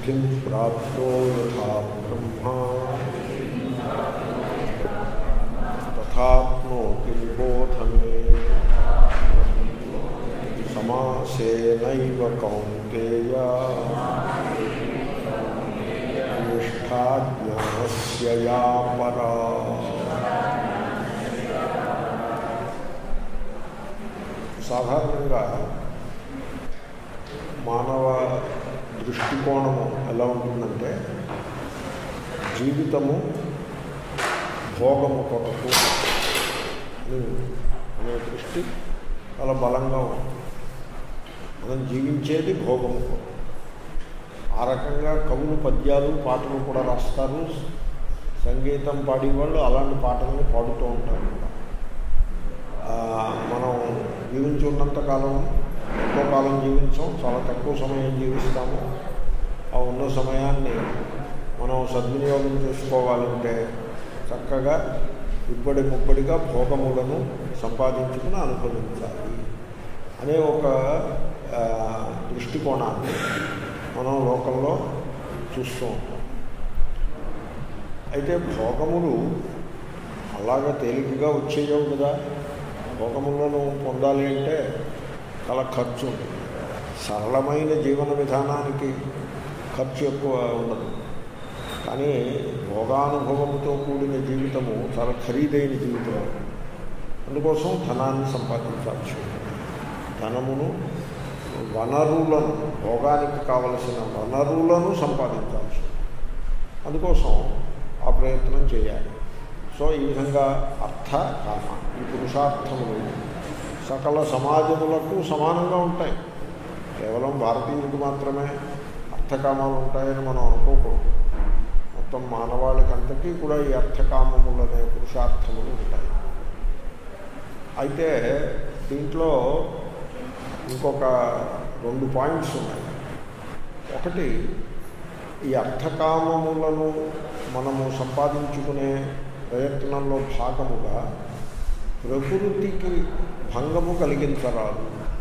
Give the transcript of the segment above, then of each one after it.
కిం ప్రాప్తో యథా బ్రహ్మ తథాప్నోతి నిబోధమే సమాసేనైవ కౌంతేయ నిష్ఠా జ్ఞానస్య యా పరా సాధారణంగా మానవ దృష్టికోణము ఎలా ఉంటుందంటే జీవితము భోగము కొరకు అని అనే దృష్టి చాలా బలంగా ఉంది మనం జీవించేది భోగము కొరకు ఆ రకంగా కవులు పద్యాలు పాటలు కూడా రాస్తారు సంగీతం పాడేవాళ్ళు అలాంటి పాటలను పాడుతూ ఉంటారు కూడా ఆ, మనం జీవించి ఉన్నంత కాలం ఎక్కువ కాలం జీవించాం చాలా తక్కువ సమయం జీవిస్తాము ఆ ఉన్న సమయాన్ని మనం సద్వినియోగం చేసుకోవాలంటే చక్కగా ఇబ్బడి ముబ్బడిగా భోగములను సంపాదించుకుని అనుభవించాలి అనే ఒక ఆ, దృష్టికోణాన్ని మనం లోకంలో చూస్తూ ఉంటాం అయితే భోగములు అలాగా తేలికగా వచ్చేయవు కదా భోగములను పొందాలి అంటే చాలా ఖర్చు ఉంటుంది సరళమైన జీవన విధానానికి ఖర్చు ఎక్కువ ఉండదు కానీ భోగానుభవముతో కూడిన జీవితము చాలా ఖరీదైన జీవితం అందుకోసం ధనాన్ని సంపాదించాల్సి ఉంటుంది ధనమును వనరులను భోగానికి కావలసిన వనరులను సంపాదించాల్సి ఉంటుంది అందుకోసం ఆ ప్రయత్నం చేయాలి సో ఈ విధంగా అర్థ కామ ఈ పురుషార్థములు సకల సమాజములకు సమానంగా ఉంటాయి కేవలం భారతీయులకు మాత్రమే అర్థకామాలు ఉంటాయని మనం అనుకోకూడదు మొత్తం మానవాళికంతకీ కూడా ఈ అర్థకామములు అనే పురుషార్థములు ఉంటాయి అయితే దీంట్లో ఇంకొక రెండు పాయింట్స్ ఉన్నాయి ఒకటి ఈ అర్థకామములను మనము సంపాదించుకునే ప్రయత్నంలో భాగముగా ప్రకృతికి భంగము కలిగించరాదు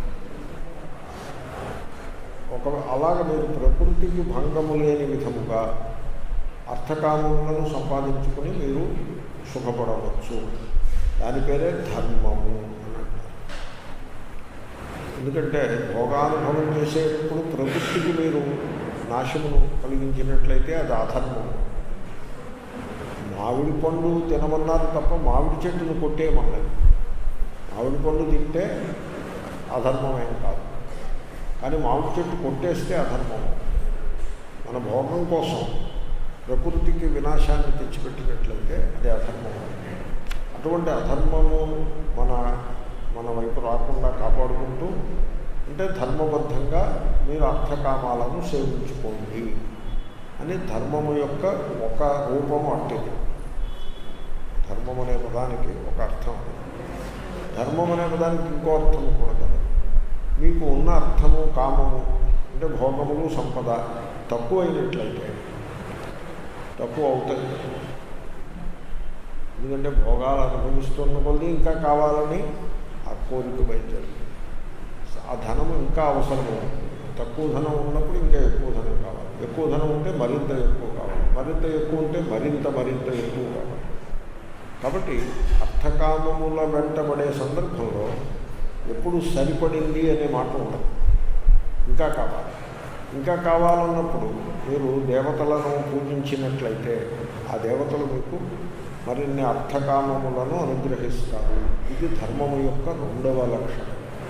ఒక అలాగ మీరు ప్రకృతికి భంగము లేని విధముగా అర్థకామములను సంపాదించుకుని మీరు సుఖపడవచ్చు దాని పేరే ధర్మము అని అంటారు ఎందుకంటే భోగానుభవం చేసేటప్పుడు ప్రకృతికి మీరు నాశమును కలిగించినట్లయితే అది అధర్మం మామిడి పండు తినమన్నారు తప్ప మామిడి చెట్టును కొట్టేయమన్నది మామిడి పండు తింటే అధర్మమేం కాదు కానీ మామిడి చెట్టు కొట్టేస్తే అధర్మం మన భోగం కోసం ప్రకృతికి వినాశాన్ని తెచ్చిపెట్టినట్లయితే అది అధర్మం అటువంటి అధర్మము మన మన వైపు రాకుండా కాపాడుకుంటూ అంటే ధర్మబద్ధంగా మీరు అర్థకామాలను సేవించుకోండి అని ధర్మము యొక్క ఒక రూపము అట్టిది ధర్మం అనే పదానికి ఒక అర్థం ధర్మం అనే పదానికి ఇంకో అర్థము కూడా కదా మీకు ఉన్న అర్థము కామము అంటే భోగములు సంపద తక్కువ అయినట్లయితే తక్కువ అవుతాయి ఎందుకంటే భోగాలు అనుభవిస్తున్న కొద్దీ ఇంకా కావాలని ఆ కోరిక బయలుదేరుతుంది ఆ ధనం ఇంకా అవసరము తక్కువ ధనం ఉన్నప్పుడు ఇంకా ఎక్కువ ధనం కావాలి ఎక్కువ ధనం ఉంటే మరింత ఎక్కువ కావాలి మరింత ఎక్కువ ఉంటే మరింత మరింత ఎక్కువ కావాలి కాబట్టి అర్థకామముల వెంటబడే సందర్భంలో ఎప్పుడు సరిపడింది అనే మాట ఉండదు ఇంకా కావాలి ఇంకా కావాలన్నప్పుడు మీరు దేవతలను పూజించినట్లయితే ఆ దేవతలు మీకు మరిన్ని అర్థకామములను అనుగ్రహిస్తారు ఇది ధర్మము యొక్క రెండవ లక్షణం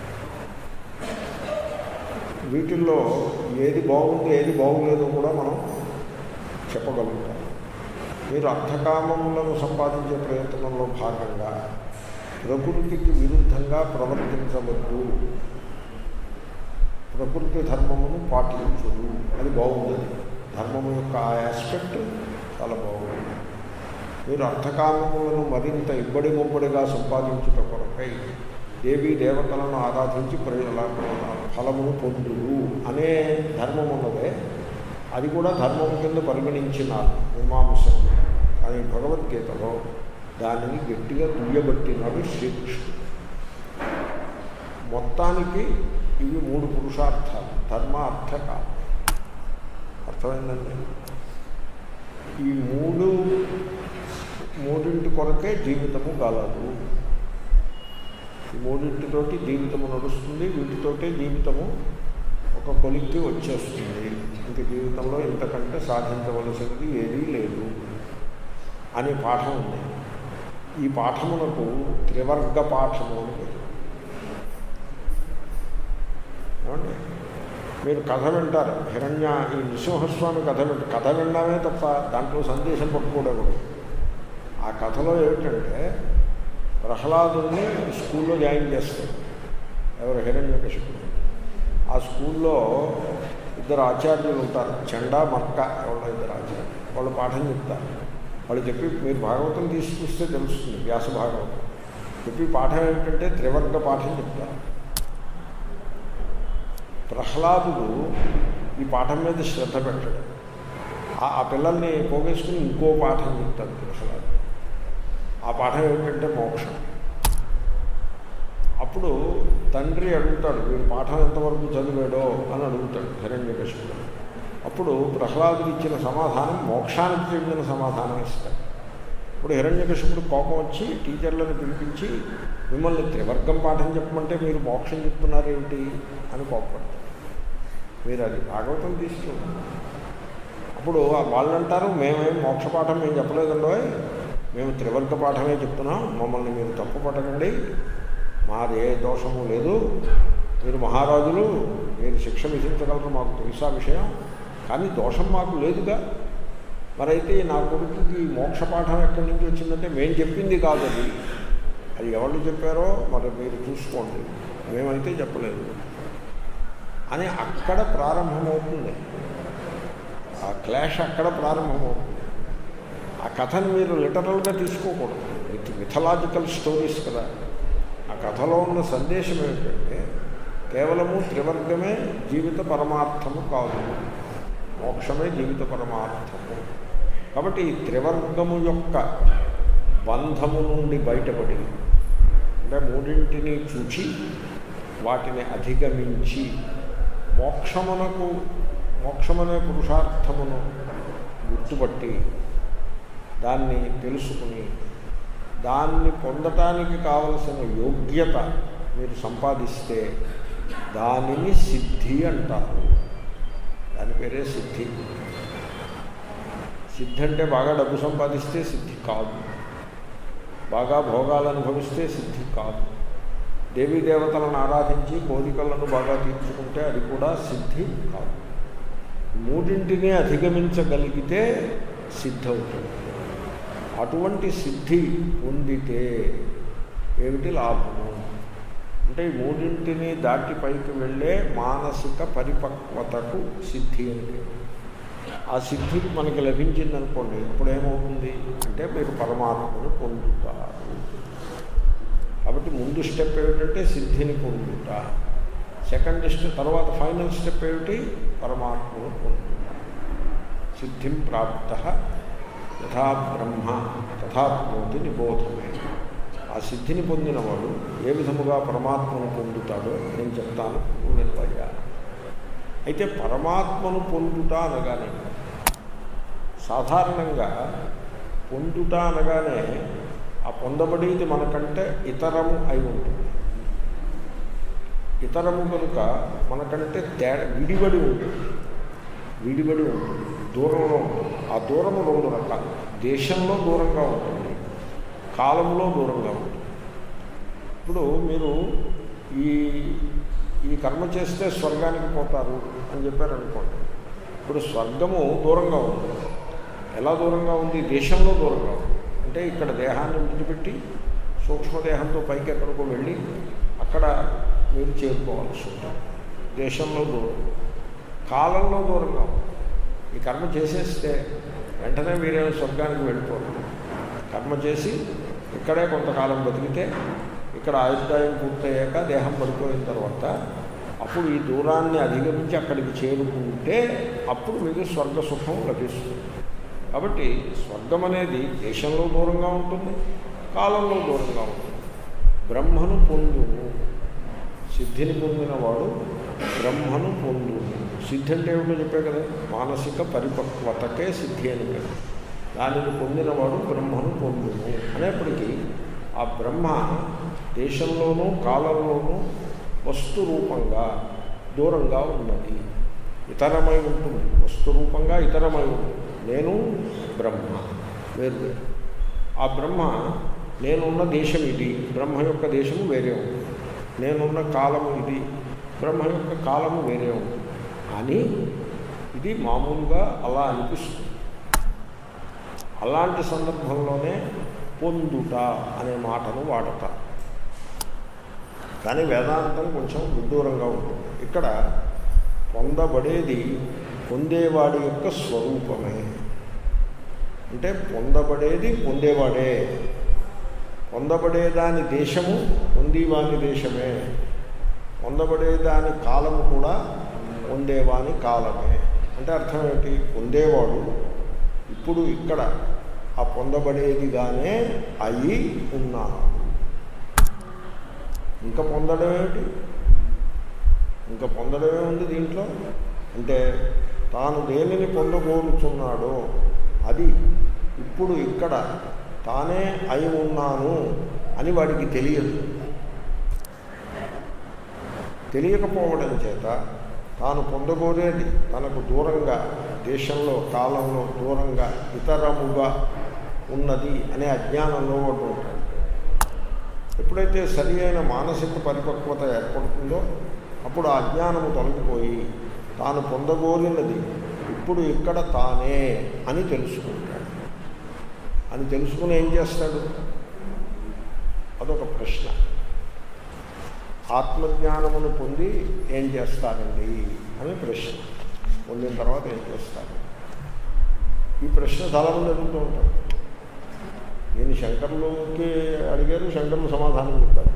వీటిల్లో ఏది బాగుంది ఏది బాగులేదో కూడా మనం చెప్పగలుగుతాం మీరు అర్థకామములను సంపాదించే ప్రయత్నంలో భాగంగా ప్రకృతికి విరుద్ధంగా ప్రవర్తించవద్దు ప్రకృతి ధర్మమును పాటించుడు అది బాగుంది ధర్మము యొక్క ఆ ఆస్పెక్ట్ చాలా బాగుంది మీరు అర్థకామములను మరింత ఇబ్బడి ముబ్బడిగా సంపాదించుట కొరకై దేవీ దేవతలను ఆరాధించి ప్రజల ఫలమును పొందుడు అనే ధర్మం ఉన్నదే అది కూడా ధర్మము కింద పరిగణించినారు మీమాంసకులు కానీ భగవద్గీతలో దానిని గట్టిగా దుయ్యబట్టినాడు శ్రీకృష్ణుడు మొత్తానికి ఇవి మూడు పురుషార్థాలు ధర్మ అర్థ కామ అర్థ అర్థమైందండి ఈ మూడు మూడింటి కొరకే జీవితము గలదు ఈ మూడింటితోటి జీవితము నడుస్తుంది వీటితోటే జీవితము ఒక కొలిక్కి వచ్చేస్తుంది ఇంక జీవితంలో ఇంతకంటే సాధించవలసినది ఏదీ లేదు అనే పాఠం ఉంది ఈ పాఠమునకు త్రివర్గ పాఠము అని పేరు ఏమండి మీరు కథ వింటారు హిరణ్య ఈ నృసింహస్వామి కథ వింటారు కథ వినడమే తప్ప దాంట్లో సందేశం పట్టుకోవడం ఆ కథలో ఏమిటంటే ప్రహ్లాదుని స్కూల్లో జాయిన్ చేస్తారు ఎవరు హిరణ్యకశిపుడు ఆ స్కూల్లో ఇద్దరు ఆచార్యులు ఉంటారు చెండా మక్క ఎవరో ఇద్దరు ఆచార్యులు వాళ్ళు పాఠం చెప్తారు వాళ్ళు చెప్పి మీరు భాగవతం తీసుకొస్తే తెలుస్తుంది వ్యాస భాగవతం చెప్పి పాఠం ఏమిటంటే త్రివర్గ పాఠం చెప్తారు ప్రహ్లాదుడు ఈ పాఠం మీద శ్రద్ధ పెట్టాడు ఆ ఆ పిల్లల్ని పోగేసుకుని ఇంకో పాఠం చెప్తాడు ప్రహ్లాదు ఆ పాఠం ఏమిటంటే మోక్షం అప్పుడు తండ్రి అడుగుతాడు వీడు పాఠం ఎంతవరకు చదివాడో అని అడుగుతాడు హిరణ్యకశిపుడు అప్పుడు ప్రహ్లాదుడు ఇచ్చిన సమాధానం మోక్షానికి చెందిన సమాధానం ఇస్తాడు ఇప్పుడు హిరణ్యకశిపుడు కోపం వచ్చి టీచర్లను పిలిపించి మిమ్మల్ని త్రివర్గం పాఠం చెప్పమంటే మీరు మోక్షం చెప్తున్నారేమిటి అని కోపడతారు మీరు అది భాగవతం తీసుకున్నారు అప్పుడు వాళ్ళు అంటారు మేమేం మోక్ష పాఠం మేము చెప్పలేదండో మేము త్రివర్గ పాఠమే చెప్తున్నాం మమ్మల్ని మీరు తప్పు పట్టకండి మాది ఏ దోషము లేదు మీరు మహారాజులు మీరు శిక్ష విధించగలరు మాకు తెలుసా విషయం కానీ దోషం మాకు లేదుగా మరైతే నా కొడుకుకి మోక్ష పాఠం ఎక్కడి నుంచి వచ్చిందంటే మేము చెప్పింది కాదు అది అది ఎవరు చెప్పారో మరి మీరు చూసుకోండి మేమైతే చెప్పలేదు అని అక్కడ ప్రారంభమవుతుంది ఆ క్లాష్ అక్కడ ప్రారంభమవుతుంది ఆ కథను మీరు లిటరల్గా తీసుకోకూడదు విత్ మిథలాజికల్ స్టోరీస్ కదా ఆ కథలో ఉన్న సందేశం ఏమిటంటే కేవలము త్రివర్గమే జీవిత పరమార్థము కాదు మోక్షమే జీవిత పరమార్థము కాబట్టి ఈ త్రివర్గము యొక్క బంధము నుండి బయటపడి అంటే మూడింటిని చూచి వాటిని అధిగమించి మోక్షమునకు మోక్షమనే పురుషార్థమును గుర్తుపట్టి దాన్ని తెలుసుకుని దాన్ని పొందటానికి కావలసిన యోగ్యత మీరు సంపాదిస్తే దానిని సిద్ధి అంటారు దాని పేరే సిద్ధి సిద్ధి అంటే బాగా డబ్బు సంపాదిస్తే సిద్ధి కాదు బాగా భోగాలు అనుభవిస్తే సిద్ధి కాదు దేవీ దేవతలను ఆరాధించి కోరికలను బాగా తీర్చుకుంటే అది కూడా సిద్ధి కాదు మూడింటిని అధిగమించగలిగితే సిద్ధి అవుతుంది అటువంటి సిద్ధి పొందితే ఏమిటి లాభము అంటే ఈ మూడింటిని దాటి పైకి వెళ్ళే మానసిక పరిపక్వతకు సిద్ధి అంటే ఆ సిద్ధి మనకి లభించిందనుకోండి అప్పుడు ఏమవుతుంది అంటే మీరు పరమాత్మను పొందుతారు కాబట్టి ముందు స్టెప్ ఏమిటంటే సిద్ధిని పొందుట సెకండ్ స్టెప్ తర్వాత ఫైనల్ స్టెప్ ఏమిటి పరమాత్మను పొందుట సిద్ధిం ప్రాప్త యథా బ్రహ్మ తథాప్నోతి నిబోధమే ఆ సిద్ధిని పొందినవాడు ఏ విధముగా పరమాత్మను పొందుతాడో నేను చెప్తాను వినవయ్యా అయితే పరమాత్మను పొందుట అనగానే సాధారణంగా పొందుట అనగానే ఆ పొందబడేది మనకంటే ఇతరము అయి ఉంటుంది ఇతరము కనుక మనకంటే తేడా విడిబడి ఉంటుంది విడిబడి ఉంటుంది దూరంలో ఉంటుంది ఆ దూరము రెండు రకాలు దేశంలో దూరంగా ఉంటుంది కాలంలో దూరంగా ఉంటుంది ఇప్పుడు మీరు ఈ ఈ కర్మ చేస్తే స్వర్గానికి పోతారు అని చెప్పారనుకోండి ఇప్పుడు స్వర్గము దూరంగా ఉంది ఎలా దూరంగా ఉంది దేశంలో దూరంగా ఉంది అంటే ఇక్కడ దేహాన్ని విడిచిపెట్టి సూక్ష్మదేహంతో పైకి ఎక్కడికో వెళ్ళి అక్కడ మీరు చేరుకోవాల్సి ఉంటుంది దేశంలో దూరం కాలంలో దూరంగా ఉంది ఈ కర్మ చేసేస్తే వెంటనే మీరే స్వర్గానికి వెళ్ళిపోరు కర్మ చేసి ఇక్కడే కొంతకాలం బతికితే ఇక్కడ ఆయుర్దాయం పూర్తయ్యాక దేహం పడిపోయిన తర్వాత అప్పుడు ఈ దూరాన్ని అధిగమించి అక్కడికి చేరుకుంటే అప్పుడు మీకు స్వర్గ సుఖం లభిస్తుంది కాబట్టి స్వర్గం అనేది దేశంలో దూరంగా ఉంటుంది కాలంలో దూరంగా ఉంటుంది బ్రహ్మను పొందును సిద్ధిని పొందినవాడు బ్రహ్మను పొందును సిద్ధి అంటే ఏమిటో చెప్పే కదా మానసిక పరిపక్వతకే సిద్ధి అని పేరు దానిని పొందినవాడు బ్రహ్మను పొందును అనేప్పటికీ ఆ బ్రహ్మ దేశంలోనూ కాలంలోనూ వస్తు రూపంగా దూరంగా ఉన్నది ఇతరమై ఉంటుంది వస్తు రూపంగా ఇతరమై ఉంటుంది నేను బ్రహ్మ వేరు వేరు ఆ బ్రహ్మ నేనున్న దేశం ఇది బ్రహ్మ యొక్క దేశము వేరే ఉంది నేనున్న కాలము ఇది బ్రహ్మ యొక్క కాలము వేరే ఉంది అని ఇది మామూలుగా అలా అనిపిస్తుంది అలాంటి సందర్భంలోనే పొందుట అనే మాటను వాడతారు కానీ వేదాంతం కొంచెం విదూరంగా ఉంటుంది ఇక్కడ పొందబడేది పొందేవాడి యొక్క స్వరూపమే అంటే పొందబడేది పొందేవాడే పొందబడేదాని దేశము పొందేవాని దేశమే పొందబడేదాని కాలము కూడా పొందేవాని కాలమే అంటే అర్థం ఏంటి పొందేవాడు ఇప్పుడు ఇక్కడ ఆ పొందబడేదిగానే అయి ఉన్నాడు ఇంకా పొందడం ఏమిటి ఇంకా పొందడమే ఉంది దీంట్లో అంటే తాను దేనిని పొందగోరుచున్నాడో అది ఇప్పుడు ఇక్కడ తానే అయి ఉన్నాను అని వాడికి తెలియదు తెలియకపోవడం చేత తాను పొందగోరేది తనకు దూరంగా దేశంలో కాలంలో దూరంగా ఇతరముగా ఉన్నది అనే అజ్ఞానంలో వాడు ఉంటాడు ఎప్పుడైతే సరి అయిన మానసిక పరిపక్వత ఏర్పడుతుందో అప్పుడు ఆ అజ్ఞానము తొలగిపోయి తాను పొందగోరినది ఇప్పుడు ఇక్కడ తానే అని తెలుసుకుంటాడు అని తెలుసుకుని ఏం చేస్తాడు అదొక ప్రశ్న ఆత్మజ్ఞానమును పొంది ఏం చేస్తారండి అని ప్రశ్న పొందిన తర్వాత ఏం చేస్తారు ఈ ప్రశ్న చాలామంది అడుగుతూ ఉంటారు నేను శంకర్లకి అడిగారు శంకర్లు సమాధానం చెప్పారు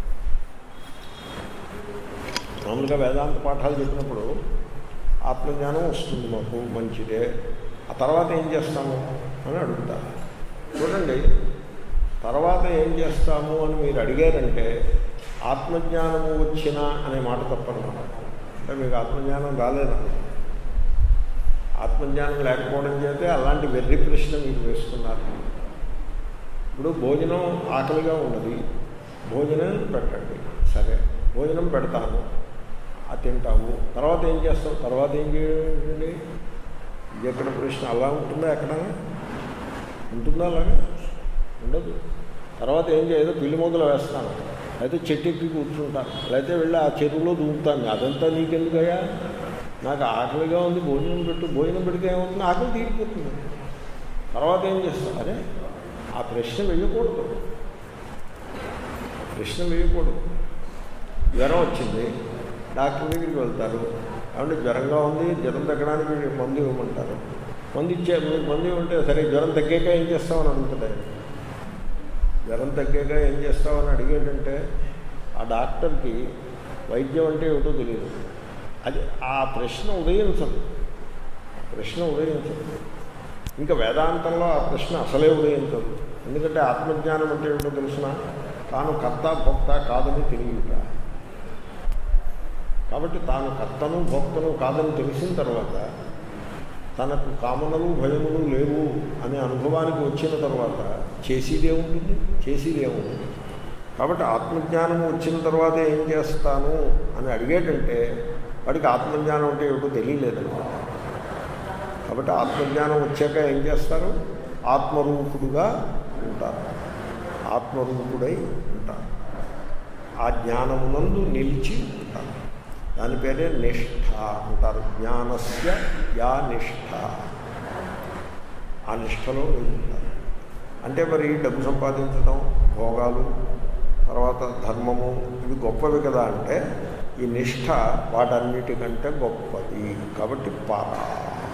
మామూలుగా వేదాంత పాఠాలు చెప్పినప్పుడు ఆత్మజ్ఞానం వస్తుంది మాకు మంచిదే ఆ తర్వాత ఏం చేస్తాము అని అడుగుతారు చూడండి తర్వాత ఏం చేస్తాము అని మీరు అడిగారంటే ఆత్మజ్ఞానము వచ్చిన అనే మాట తప్పనమాట అంటే మీకు ఆత్మజ్ఞానం రాలేదన్న ఆత్మజ్ఞానం లేకపోవడం చేతే అలాంటి వెర్రి ప్రశ్న మీకు వేస్తున్నారు ఇప్పుడు భోజనం ఆకలిగా ఉన్నది భోజనం పెట్టండి సరే భోజనం పెడతాను అది తింటాము తర్వాత ఏం చేస్తాం తర్వాత ఏం చేయండి ఇది ఎక్కడ ప్రశ్న అలా ఉంటుందా ఎక్కడైనా ఉంటుందా అలాగా ఉండదు తర్వాత ఏం చేయదు పిల్లి మొదలు వేస్తాను అయితే చెట్టు ఎక్కి కూర్చుంటాను లేకపోతే వెళ్ళి ఆ చెరువులో దూకుతాను అదంతా నీకెందుకయ్యా నాకు ఆకలిగా ఉంది భోజనం పెట్టు భోజనం పెడితే ఏమవుతుంది ఆకలి తీరిపోతుంది తర్వాత ఏం చేస్తాం అరే ఆ ప్రశ్న వేయకూడదు ప్రశ్న వేయకూడదు జ్వరం వచ్చింది డాక్టర్ దగ్గరికి వెళ్తారు కాబట్టి జ్వరంగా ఉంది జ్వరం తగ్గడానికి మందు ఇవ్వమంటారు మందు ఇచ్చే మీరు మందు ఇవ్వమంటే సరే జ్వరం తగ్గాక ఏం చేస్తామని అడుగుతుంది ఆయన. జ్వరం తగ్గాక ఏం చేస్తామని అడిగేటంటే ఆ డాక్టర్కి వైద్యం అంటే ఏమిటో తెలియదు అది ఆ ప్రశ్న ఉదయించదు ప్రశ్న ఉదయించదు ఇంకా వేదాంతంలో ఆ ప్రశ్న అసలే ఉదయించదు ఎందుకంటే ఆత్మజ్ఞానం అంటే ఏమిటో తెలిసిన తాను కర్త భోక్త కాదని తెలియట కాబట్టి తాను కర్తను భోక్తను కాదని తెలిసిన తర్వాత తనకు కామనలు భయములు లేవు అనే అనుభవానికి వచ్చిన తర్వాత చేసేదేముంటుంది చేసేదేముంటుంది కాబట్టి ఆత్మజ్ఞానం వచ్చిన తర్వాత ఏం చేస్తాను అని అడిగేటంటే వాడికి ఆత్మజ్ఞానం అంటే ఏమిటో తెలియలేదన్నమాట కాబట్టి ఆత్మజ్ఞానం వచ్చాక ఏం చేస్తారు ఆత్మరూపుడుగా ఉంటారు ఆత్మరూపుడై ఉంటారు ఆ జ్ఞానమునందు నిలిచి ఉంటారు దాని పేరే నిష్ఠ అంటారు జ్ఞానస్య యా నిష్ఠ ఆ నిష్ఠలో వీళ్ళు ఉంటారు అంటే మరి డబ్బు సంపాదించడం భోగాలు తర్వాత ధర్మము ఇవి గొప్పవి కదా అంటే ఈ నిష్ఠ వాటన్నిటికంటే గొప్పది కాబట్టి పారా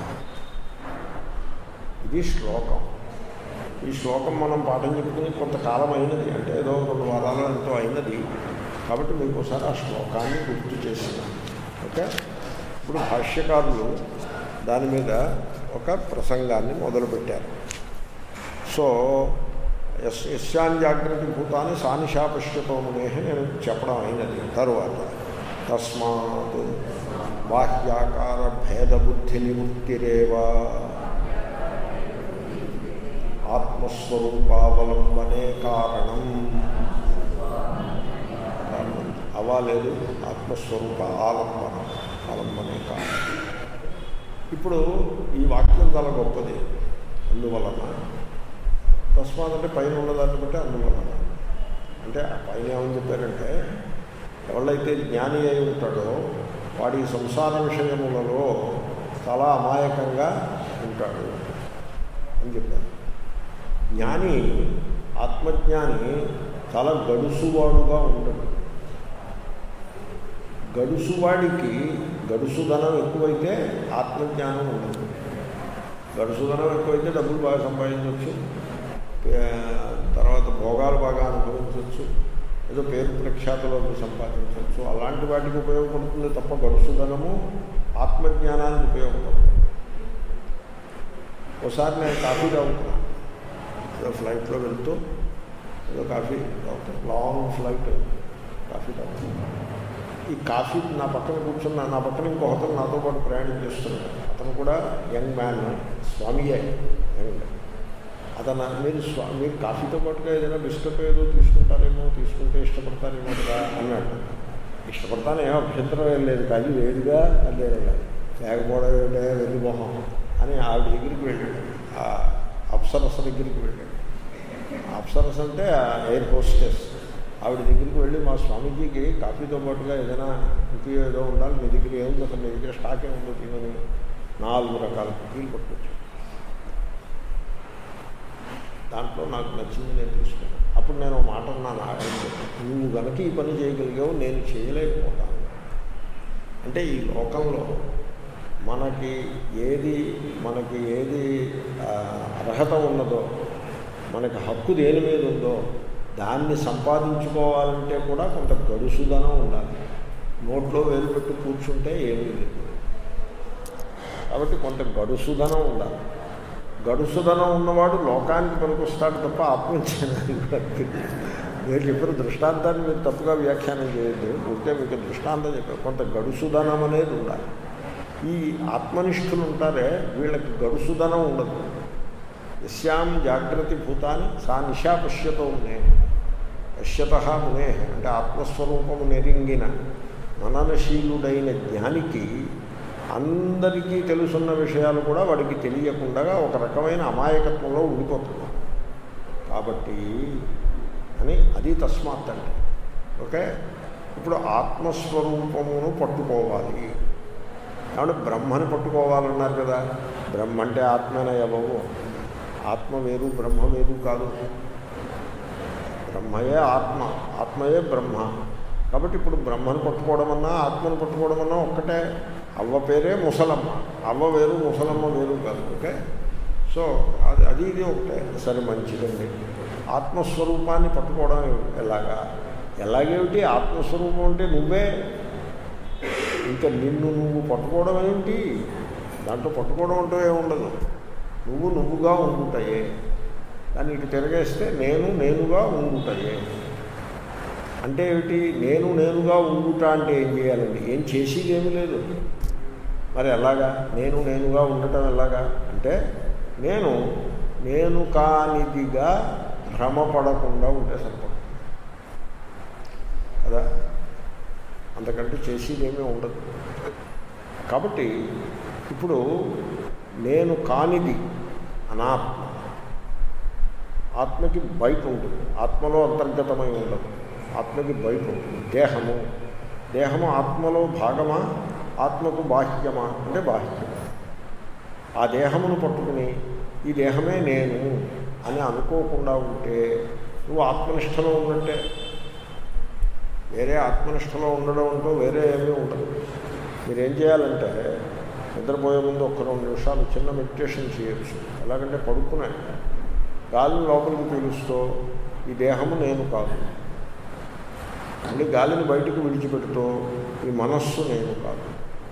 ఇది శ్లోకం ఈ శ్లోకం మనం పాఠం చెప్పుకుని కొంతకాలం అయినది అంటే ఏదో రెండు వారాలు ఎంతో అయినది కాబట్టి మీకు ఒకసారి ఆ శ్లోకాన్ని గుర్తు చేసిన ఓకే ఇప్పుడు భాష్యకారులు దాని మీద ఒక ప్రసంగాన్ని మొదలుపెట్టారు సో యస్ యశాన్ జాగ్రత్త భూతాన్ని సానిషా పశ్యతో మునేహ నేను చెప్పడం అయినది తరువాత తస్మాత్ బాహ్యాకార భేదబుద్ధి నివృత్తిరేవ ఆత్మస్వరూపావలంబనే కారణం కారణం అవా లేదు ఆత్మస్వరూప ఆలంబన ఆలంబనే కారణం ఇప్పుడు ఈ వాక్యం చాలా గొప్పది అందువలన తస్మాత్ అంటే పైన ఉన్నదాన్ని బట్టి అందువలన అంటే ఆ పైన ఏమని చెప్పారంటే ఎవళ్ళైతే జ్ఞాని అయి ఉంటాడో వాడి సంసార విషయములలో చాలా అమాయకంగా ఉంటాడు అని చెప్పారు జ్ఞాని ఆత్మజ్ఞాని చాలా గడుసువాడుగా ఉండడు గడుసువాడికి గడుసుదనం ఎక్కువైతే ఆత్మజ్ఞానం ఉండదు గడుసుదనం ఎక్కువైతే డబ్బులు బాగా సంపాదించవచ్చు తర్వాత భోగాలు బాగా అనుభవించవచ్చు ఏదో పేరు ప్రఖ్యాతలు సంపాదించవచ్చు అలాంటి వాటికి ఉపయోగపడుతుంది తప్ప గడుసుదనము ఆత్మజ్ఞానానికి ఉపయోగపడుతుంది ఒకసారి నేను కాఫీ తాగుతున్నాను ఏదో ఫ్లైట్లో వెళ్తూ ఏదో కాఫీ తాగుతాను లాంగ్ ఫ్లైట్ కాఫీ తాగుతున్నాను ఈ కాఫీ నా పక్కన కూర్చున్న నా పక్కన ఇంకో అతను నాతో పాటు ప్రయాణం చేస్తున్నాడు అతను కూడా యంగ్ మ్యాన్ స్వామియే యంగ్ అతను మీరు స్వా మీరు కాఫీతో పాటుగా ఏదైనా బిస్కెట్ ఏదో తీసుకుంటారేమో తీసుకుంటే ఇష్టపడతారేమో కదా అన్నాడు ఇష్టపడతాను ఏమో అభ్యంతరం ఏం లేదు కానీ వేడిగా అదే లేకపోవడం ఏంటే వెళ్ళి మొహం అని ఆవిడ దగ్గరికి వెళ్ళాడు ఆ అప్సరస దగ్గరికి వెళ్ళాడు అప్సరస్ అంటే ఎయిర్ హోస్టెస్ ఆవిడ దగ్గరికి వెళ్ళి మా స్వామీజీకి కాఫీతో పాటుగా ఏదైనా కుకీ ఏదో ఉండాలి మీ దగ్గర ఏముంది అసలు మీ దగ్గర స్టాక్ ఏముందో తినని నాలుగు రకాల కుకీలు పట్టుకొచ్చాడు దాంట్లో నాకు నచ్చింది నేను తీసుకున్నాను అప్పుడు నేను ఒక మాట అన్నాను ఆయన నువ్వు గనక ఈ పని చేయగలిగావు నేను చేయలేకపోతాను అంటే ఈ లోకంలో మనకి ఏది మనకి ఏది అర్హత ఉన్నదో మనకి హక్కు దేని మీద ఉందో దాన్ని సంపాదించుకోవాలంటే కూడా కొంత గడుసుదనం ఉండాలి నోట్లో వేలు పెట్టి కూర్చుంటే ఏమీ లేదు కాబట్టి కొంత గడుసుదనం ఉండాలి గడుసుదనం ఉన్నవాడు లోకానికి పనికొస్తాడు తప్ప ఆత్మజ్ఞానానికి మీరు చెప్పిన దృష్టాంతాన్ని మీరు తప్పుగా వ్యాఖ్యానం చేయొద్దు ఉంటే మీకు దృష్టాంతం చెప్పారు కొంత గడుసుదనం అనేది ఉండాలి ఈ ఆత్మనిష్ఠులు ఉంటారే వీళ్ళకి గడుసుదనం ఉండదు యశ్యాం జాగ్రత్త భూతాన్ని సా నిశా పశ్యతో మునే పశ్యత మునే అంటే ఆత్మస్వరూపము నెరింగిన మననశీలుడైన జ్ఞానికి అందరికీ తెలుసున్న విషయాలు కూడా వాడికి తెలియకుండా ఒక రకమైన అమాయకత్వంలో ఉండిపోతుంది కాబట్టి అని అది తస్మాత్ అంటే ఓకే ఇప్పుడు ఆత్మస్వరూపమును పట్టుకోవాలి కాబట్టి బ్రహ్మని పట్టుకోవాలన్నారు కదా బ్రహ్మ అంటే ఆత్మనే ఎవవు ఆత్మ వేరు బ్రహ్మ వేరు కాదు బ్రహ్మయే ఆత్మ ఆత్మయే బ్రహ్మ కాబట్టి ఇప్పుడు బ్రహ్మను పట్టుకోవడం అన్నా ఆత్మను పట్టుకోవడం అన్నా ఒక్కటే అవ్వ పేరే ముసలమ్మ అవ్వ వేరు ముసలమ్మ వేరు కాదు ఓకే సో అది అది ఇది ఒకటే సరే మంచిదండి ఆత్మస్వరూపాన్ని పట్టుకోవడం ఎలాగా ఎలాగేమిటి ఆత్మస్వరూపం అంటే నువ్వే ఇంకా నిన్ను నువ్వు పట్టుకోవడం ఏంటి దాంట్లో పట్టుకోవడం అంటూ ఏముండదు నువ్వు నువ్వుగా ఉండుతాయే దాన్ని ఇటు తిరగేస్తే నేను నేనుగా ఉండుతాయే అంటే ఏమిటి నేను నేనుగా ఉండుట అంటే ఏం చేయాలండి ఏం చేసేది ఏమీ లేదు మరి ఎలాగా నేను నేనుగా ఉండటం ఎలాగా అంటే నేను నేను కానిదిగా భ్రమపడకుండా ఉంటే సరిపడు కదా అంతకంటే చేసేది ఏమీ ఉండదు కాబట్టి ఇప్పుడు నేను కానిది అనాత్మ ఆత్మకి బయట ఉంటుంది ఆత్మలో అంతర్గతమై ఉండదు ఆత్మకి బయట ఉంటుంది దేహము దేహము ఆత్మలో భాగమా ఆత్మకు బాహ్యమా అంటే బాహ్యమా ఆ దేహమును పట్టుకుని ఈ దేహమే నేను అని అనుకోకుండా ఉంటే నువ్వు ఆత్మనిష్టలో ఉన్నట్టే వేరే ఆత్మనిష్టలో ఉండడం అంటూ వేరే ఏమీ ఉండదు మీరేం చేయాలంటే నిద్రపోయే ముందు ఒక రెండు నిమిషాలు చిన్న మెడిటేషన్ చేయొచ్చు ఎలాగంటే పడుకునే గాలిని లోపలికి పీలుస్తూ ఈ దేహము నేను కాదు మళ్ళీ గాలిని బయటకు విడిచిపెడుతూ ఈ మనస్సు నేను కాదు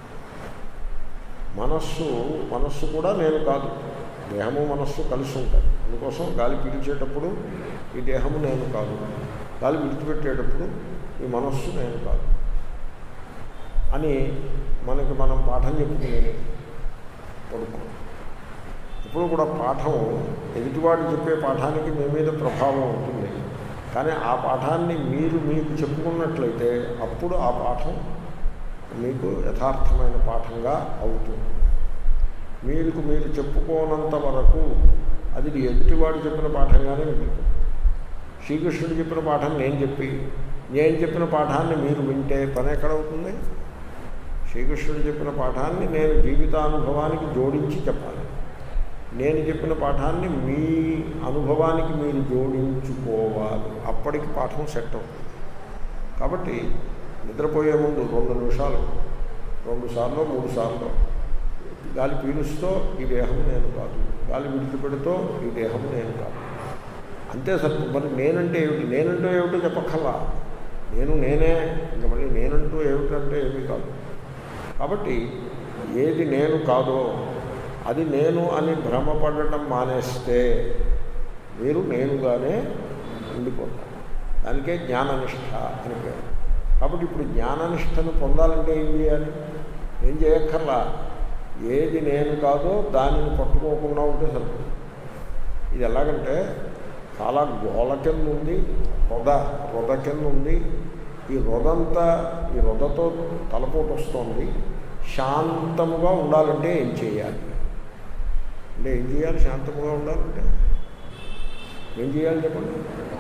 మనస్సు మనస్సు కూడా నేను కాదు దేహము మనస్సు కలిసి ఉంటాయి అందుకోసం గాలి పీల్చేటప్పుడు ఈ దేహము నేను కాదు గాలి విడిచిపెట్టేటప్పుడు ఈ మనస్సు నేను కాదు అని మనకి మనం పాఠం చెప్పుకుని పడుకో ఇప్పుడు కూడా పాఠం ఎదుటివాడు చెప్పే పాఠానికి మీ మీద ప్రభావం ఉంటుంది కానీ ఆ పాఠాన్ని మీరు మీకు చెప్పుకున్నట్లయితే అప్పుడు ఆ పాఠం మీకు యథార్థమైన పాఠంగా అవుతుంది మీకు మీరు చెప్పుకోనంత వరకు అది ఎదుటివాడు చెప్పిన పాఠంగానే మిగులుతుంది శ్రీకృష్ణుడు చెప్పిన పాఠం నేను చెప్పి నేను చెప్పిన పాఠాన్ని మీరు వింటే పని ఎక్కడవుతుంది శ్రీకృష్ణుడు చెప్పిన పాఠాన్ని నేను జీవితానుభవానికి జోడించి చెప్పాలి నేను చెప్పిన పాఠాన్ని మీ అనుభవానికి మీరు జోడించుకోవాలి అప్పటికి పాఠం సెట్ అవుతుంది కాబట్టి నిద్రపోయే ముందు రెండు నిమిషాలు రెండు సార్లు మూడు సార్లు గాలి పీలుస్తూ ఈ దేహం నేను కాదు గాలి విడిచిపెడుతూ ఈ దేహం నేను కాదు అంతే సరే మరి నేనంటే ఏమిటి నేనంటూ ఏమిటో చెప్పక్కర్లా నేను నేనే ఇంకా మళ్ళీ నేనంటూ ఏమిటంటే ఏమీ కాదు కాబట్టి ఏది నేను కాదో అది నేను అని భ్రమపడటం మానేస్తే మీరు నేనుగానే ఉండిపోతారు దానికే జ్ఞాననిష్ట అని పేరు కాబట్టి ఇప్పుడు జ్ఞాననిష్టను పొందాలంటే ఏం చేయాలి ఏం చేయక్కర్లా ఏది నేను కాదో దానిని పట్టుకోకుండా ఉంటే సరిపోతుంది ఇది ఎలాగంటే చాలా గోల కింద ఉంది రొద రొద కింద ఉంది ఈ రొదంతా ఈ రొదతో తలపోటు వస్తుంది శాంతముగా ఉండాలంటే ఏం చేయాలి అంటే ఏం చేయాలి శాంతముగా ఉండాలంటే ఏం చేయాలి చెప్పండి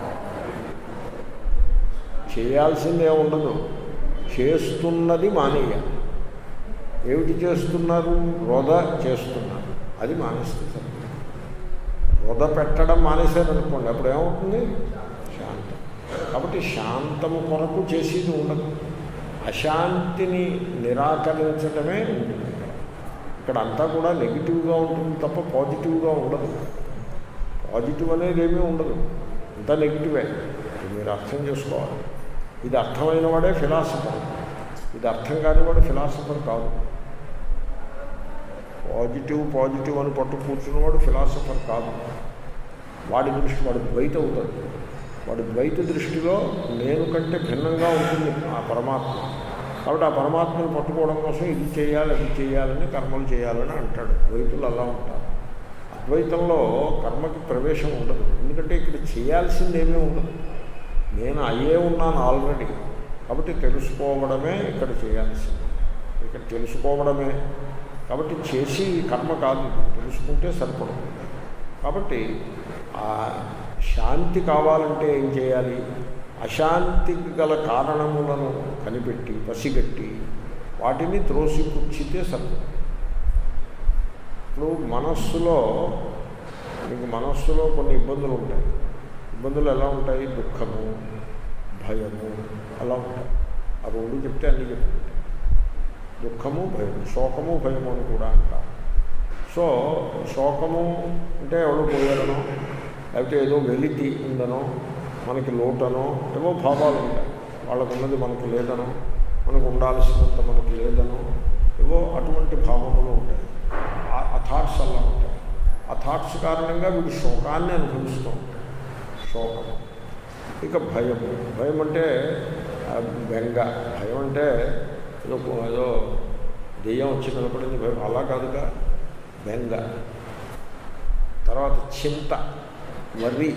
చేయాల్సిందే ఉండదు చేస్తున్నది మానేయాలి ఏమిటి చేస్తున్నారు వృధ చేస్తున్నారు అది మానేస్తే సరిపోతుంది వృధ పెట్టడం మానేశారనుకోండి అప్పుడు ఏమవుతుంది శాంతం కాబట్టి శాంతము కొరకు చేసేది ఉండదు అశాంతిని నిరాకరించడమే ఉంటుంది ఇక్కడ ఇక్కడ అంతా కూడా నెగిటివ్గా ఉంటుంది తప్ప పాజిటివ్గా ఉండదు పాజిటివ్ అనేది ఏమీ ఉండదు అంతా నెగిటివే ఇది మీరు అర్థం చేసుకోవాలి ఇది అర్థమైన వాడే ఫిలాసఫర్ ఇది అర్థం కాని వాడు ఫిలాసఫర్ కాదు పాజిటివ్ పాజిటివ్ అని పట్టు కూర్చున్నవాడు ఫిలాసఫర్ కాదు వాడి దృష్టి వాడు ద్వైత అవుతాడు వాడి ద్వైత దృష్టిలో నేను కంటే భిన్నంగా ఉంటుంది ఆ పరమాత్మ కాబట్టి ఆ పరమాత్మను పట్టుకోవడం కోసం ఇది చేయాలి అది చేయాలని కర్మలు చేయాలని అంటాడు ద్వైతులు అలా ఉంటారు అద్వైతంలో కర్మకి ప్రవేశం ఉండదు ఎందుకంటే ఇక్కడ చేయాల్సిందేమీ ఉండదు నేను అయ్యే ఉన్నాను ఆల్రెడీ కాబట్టి తెలుసుకోవడమే ఇక్కడ చేయాల్సింది ఇక్కడ తెలుసుకోవడమే కాబట్టి చేసి కర్మ కాదు తెలుసుకుంటే సరిపడుతుంది కాబట్టి ఆ శాంతి కావాలంటే ఏం చేయాలి అశాంతికి గల కారణములను కనిపెట్టి పసిగట్టి వాటిని త్రోసిపుచ్చితే సరిపడుతుంది ఇప్పుడు మనస్సులో మీకు మనస్సులో కొన్ని ఇబ్బందులు ఉంటాయి ఇబ్బందులు ఎలా ఉంటాయి దుఃఖము భయము అలా ఉంటాయి ఆ రెండు చెప్తే అన్నీ చెప్తుంటాయి దుఃఖము భయము శోకము భయము అని కూడా అంటారు సో శోకము అంటే ఎవరు పోయారనో లేకపోతే ఏదో వెలితి ఉందనో మనకి లోటనో ఏవో భావాలు ఉంటాయి వాళ్ళకు ఉన్నది మనకు లేదనో మనకు ఉండాల్సినంత మనకు లేదనో ఏవో అటువంటి భావములు ఉంటాయి ఆ థాట్స్ అలా ఉంటాయి ఆ థాట్స్ కారణంగా వీడు శోకాన్ని అనుభవిస్తూ ఉంటాడు శోకం ఇక భయం భయం అంటే బెంగ భయం అంటే ఏదో ఏదో దెయ్యం వచ్చి నిలబడింది భయం అలా కాదుగా బెంగ తర్వాత చింత వర్రి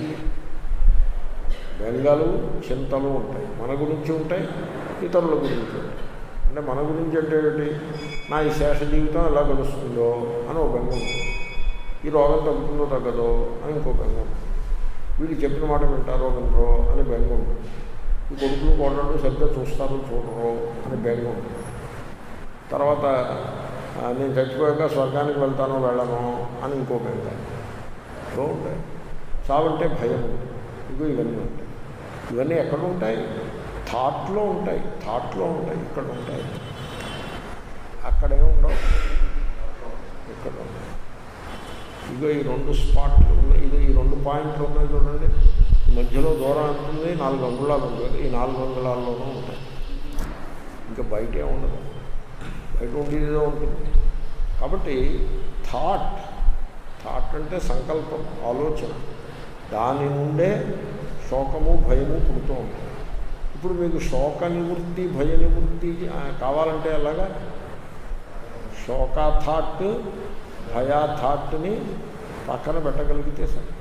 బెంగలు చింతలు ఉంటాయి మన గురించి ఉంటాయి ఇతరుల గురించి ఉంటాయి అంటే మన గురించి అంటే ఏంటి నా ఈ శేష జీవితం ఎలా గడుస్తుందో అని ఒక బెంగ ఉంటుంది ఈ రోగం తగ్గుతుందో తగ్గదో అని ఇంకో బెంగ ఉంటుంది వీళ్ళు చెప్పిన మాట వింటారో వినరో అని బెంగ ఉంటుంది ఈ కొడుకులు కోడళ్ళు సరిగ్గా చూస్తారో చూడరో అని బెంగ ఉంటుంది తర్వాత నేను చచ్చిపోయాక స్వర్గానికి వెళ్తానో వెళ్ళను అని ఇంకో బెంగ ఏదో ఉంటాయి చావంటే భయం ఉంటుంది ఇగో ఇవన్నీ ఉంటాయి ఇవన్నీ ఎక్కడ ఉంటాయి థాట్లో ఉంటాయి థాట్లో ఉంటాయి ఇక్కడ ఉంటాయి అక్కడేమి ఉండవు ఇక్కడ ఉంటాయి ఇగో ఈ రెండు స్పాట్లు ఉన్నాయి ఇది ఈ రెండు పాయింట్లు ఉన్నాయి చూడండి మధ్యలో దూరం ఉంటుంది నాలుగు అంగుళాలు ఉంటుంది ఈ నాలుగు అంగుళాల్లోనూ ఉంటాయి ఇంకా బయటే ఉండదు బయట ఉండేదో ఉంటుంది కాబట్టి థాట్ థాట్ అంటే సంకల్పం ఆలోచన దాని నుండే శోకము భయము పుడుతూ ఉంటాయి ఇప్పుడు మీకు శోక నివృత్తి భయ నివృత్తి ఆ, కావాలంటే అలాగా శోకా థాట్ భయా థాట్ని పక్కన పెట్టగలిగితే సరే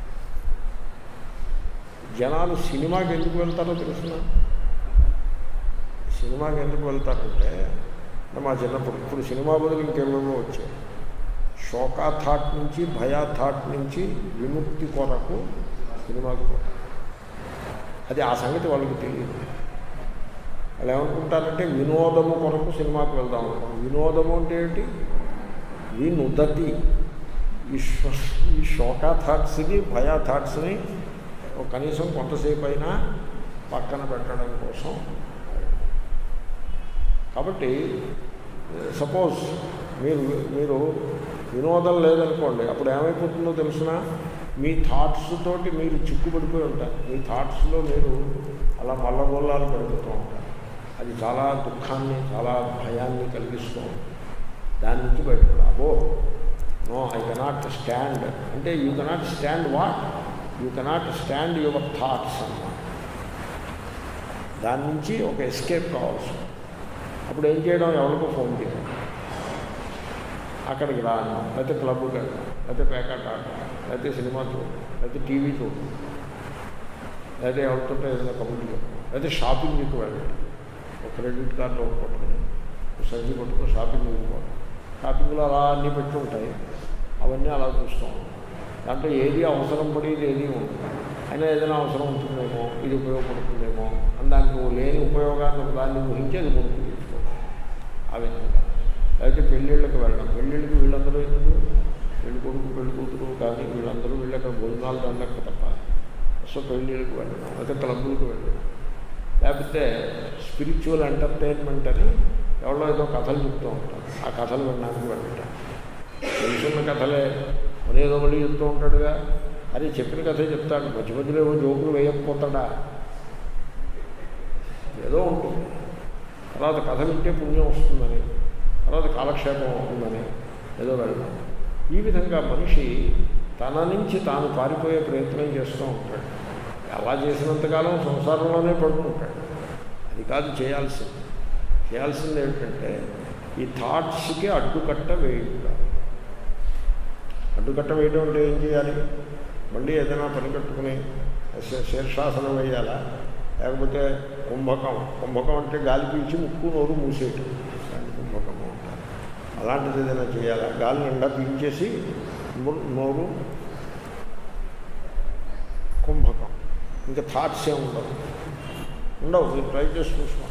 జనాలు సినిమాకి ఎందుకు వెళ్తారో తెలుసిన సినిమాకి ఎందుకు వెళ్తారంటే అంటే మా చిన్నప్పుడు ఇప్పుడు సినిమా బదులు ఇంకేమేమో వచ్చాయి శోకా థాట్ నుంచి భయా థాట్ నుంచి విముక్తి కొరకు సినిమాకి పోతారు అది ఆ సంగతి వాళ్ళకి తెలియదు వాళ్ళు ఏమనుకుంటారంటే వినోదము కొరకు సినిమాకి వెళ్దాం అనుకుంటాం వినోదము అంటే ఏంటి వినుదతి ఈ శో ఈ శోకా థాట్స్ని భయా థాట్స్ని ఒక కనీసం కొంతసేపు అయినా పక్కన పెట్టడం కోసం కాబట్టి సపోజ్ మీరు మీరు వినోదం లేదనుకోండి అప్పుడు ఏమైపోతుందో తెలిసిన మీ థాట్స్ తోటి మీరు చిక్కుపడిపోయి ఉంటారు మీ థాట్స్లో మీరు అలా మల్లగొల్లాలు పడిపోతూ ఉంటారు అది చాలా దుఃఖాన్ని చాలా భయాన్ని కలిగిస్తూ ఉంటుంది దాని నుంచి బయటపడ అబో నో ఐ కెనాట్ స్టాండ్ అంటే you cannot stand what you cannot stand your thoughts అన్నమాట దాని నుంచి ఒక ఎస్కేప్ కావాల్సి ఉంటుంది. అప్పుడు ఏం చేయడం ఎవరికో ఫోన్ చేయడం అక్కడికి రాను లేకపోతే క్లబ్కి వెళ్ళడం లేకపోతే పేకాట ఆడడం లేకపోతే సినిమా చూడడం లేకపోతే టీవీ చూడడం లేకపోతే ఎవరితో ఏదైనా కబుర్లు చెప్పడం లేకపోతే షాపింగ్కి వెళ్ళడం ఒక క్రెడిట్ కార్డు ఒకటి పట్టుకుని ఒక సంచి పట్టుకుని షాపింగ్ వెళ్ళిపోవడం షాపింగ్లో అలా అన్నీ పెట్టి ఉంటాయి అవన్నీ అలా చూస్తూ ఉంటాం దాంట్లో ఏది అవసరం పడేది ఏది ఉంటుంది అయినా ఏదైనా అవసరం ఉంటుందేమో ఇది ఉపయోగపడుతుందేమో అని దానికి ఓ లేని ఉపయోగాన్ని ఒక దాన్ని ఊహించి అది కొనుక్కు తీసుకోవడం ఆ విధంగా లేకపోతే పెళ్ళిళ్ళకి వెళ్ళడం పెళ్ళిళ్ళకి వీళ్ళందరూ ఎందుకు పెళ్లి కొడుకు పెళ్లి కూతురు కానీ వీళ్ళందరూ వీళ్ళు అక్కడ భోజనాలు దండక తప్ప సో పెళ్ళిళ్ళకి వెళ్ళడం లేకపోతే క్లబ్బులకు వెళ్ళడం లేకపోతే స్పిరిచువల్ ఎంటర్టైన్మెంట్ అని ఎవరో ఏదో కథలు చెప్తూ ఉంటారు ఆ కథలు వినడానికి వెళ్ళటం తెలుసున్న కథలే మరి ఏదో మళ్ళీ చెప్తూ ఉంటాడుగా అది చెప్పిన కథే చెప్తాడు మధ్య మధ్యలో ఏవో జోకులు వేయకపోతాడా ఏదో ఉంటుంది తర్వాత కథ వింటే పుణ్యం వస్తుందని తర్వాత కాలక్షేపం అవుతుందని ఏదో వెళ్ళడం ఈ విధంగా మనిషి తన నుంచి తాను పారిపోయే ప్రయత్నం చేస్తూ ఉంటాడు అలా చేసినంతకాలం సంసారంలోనే పడుకుంటాడు అది కాదు చేయాల్సింది చేయాల్సింది ఏమిటంటే ఈ థాట్స్కి అడ్డుకట్ట వేయుట అడ్డుకట్ట వేయడం అంటే ఏం చేయాలి మళ్ళీ ఏదైనా పని కట్టుకుని శ- శీర్షాసనం వేయాలా లేకపోతే కుంభకం కుంభకం అంటే గాలి పీల్చి ముక్కు నోరు మూసేయటం దాన్ని కుంభకము అంటారు అలాంటిది ఏదైనా చేయాలా గాలి నిండా పీల్చేసి ము- నోరు కుంభకం ఇంకా థాట్స్ ఏ ఉండవు ఉండవు మీరు ట్రై చేసి చూసుకోండి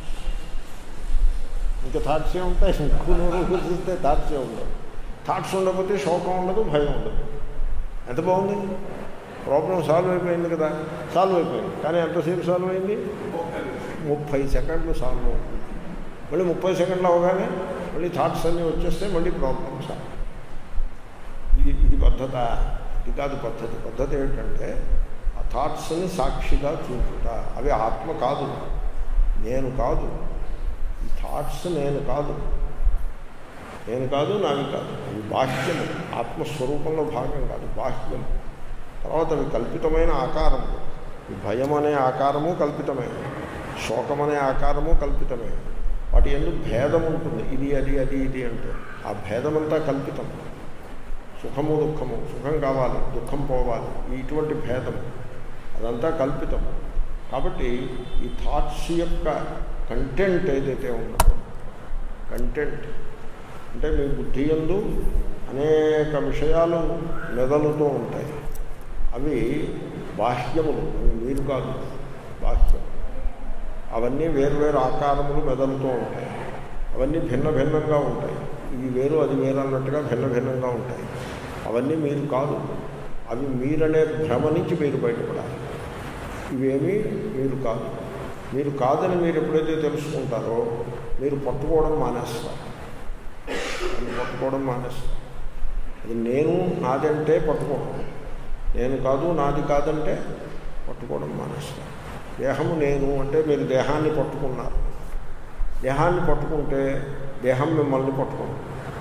ఇంకా థాట్స్ ఏ ఉంటాయి ముక్కు నోరు చూస్తే థాట్స్ ఏ ఉండవు థాట్స్ ఉండకపోతే శోకం ఉండదు భయం ఉండదు ఎంత బాగుంది ప్రాబ్లం సాల్వ్ అయిపోయింది కదా సాల్వ్ అయిపోయింది కానీ ఎంతసేపు సాల్వ్ అయింది ముప్పై సెకండ్లు సాల్వ్ అవుతుంది మళ్ళీ ముప్పై సెకండ్లు అవగానే మళ్ళీ థాట్స్ అన్నీ వచ్చేస్తే మళ్ళీ ప్రాబ్లం సాల్వ్ ఇది ఇది పద్ధత ఇది కాదు పద్ధతి పద్ధతి ఏంటంటే ఆ థాట్స్ని సాక్షిగా చూపుట అవి ఆత్మ కాదు నేను కాదు ఈ థాట్స్ నేను కాదు నేను కాదు నావి కాదు అవి బాహ్యము ఆత్మస్వరూపంలో భాగం కాదు బాహ్యము తర్వాత అవి కల్పితమైన ఆకారము ఈ భయం అనే ఆకారము కల్పితమైనది శోకం అనే ఆకారము కల్పితమైనది వాటి ఎందుకు భేదం ఉంటుంది ఇది అది అది ఇది అంటే ఆ భేదమంతా కల్పితం సుఖము దుఃఖము సుఖం కావాలి దుఃఖం పోవాలి ఈ ఇటువంటి భేదం అదంతా కల్పితం కాబట్టి ఈ థాట్స్ యొక్క కంటెంట్ ఏదైతే ఉన్నదో కంటెంట్ అంటే మీ బుద్ధి ఎందు అనేక విషయాలు మెదలుతూ ఉంటాయి అవి బాహ్యములు అవి మీరు కాదు బాహ్యం అవన్నీ వేరువేరు ఆకారములు మెదలుతూ ఉంటాయి అవన్నీ భిన్న భిన్నంగా ఉంటాయి ఇది వేరు అది వేరు అన్నట్టుగా భిన్న భిన్నంగా ఉంటాయి అవన్నీ మీరు కాదు అవి మీరనే భ్రమ నుంచి మీరు బయటపడాలి ఇవేమీ మీరు కాదు మీరు కాదని మీరు ఎప్పుడైతే తెలుసుకుంటారో మీరు పట్టుకోవడం మానేస్తారు అది పట్టుకోవడం మానేస్తారు అది నేను నాదంటే పట్టుకోవడం నేను కాదు నాది కాదంటే పట్టుకోవడం మానేస్తారు దేహము నేను అంటే మీరు దేహాన్ని పట్టుకున్నారు దేహాన్ని పట్టుకుంటే దేహం మిమ్మల్ని పట్టుకుంటుంది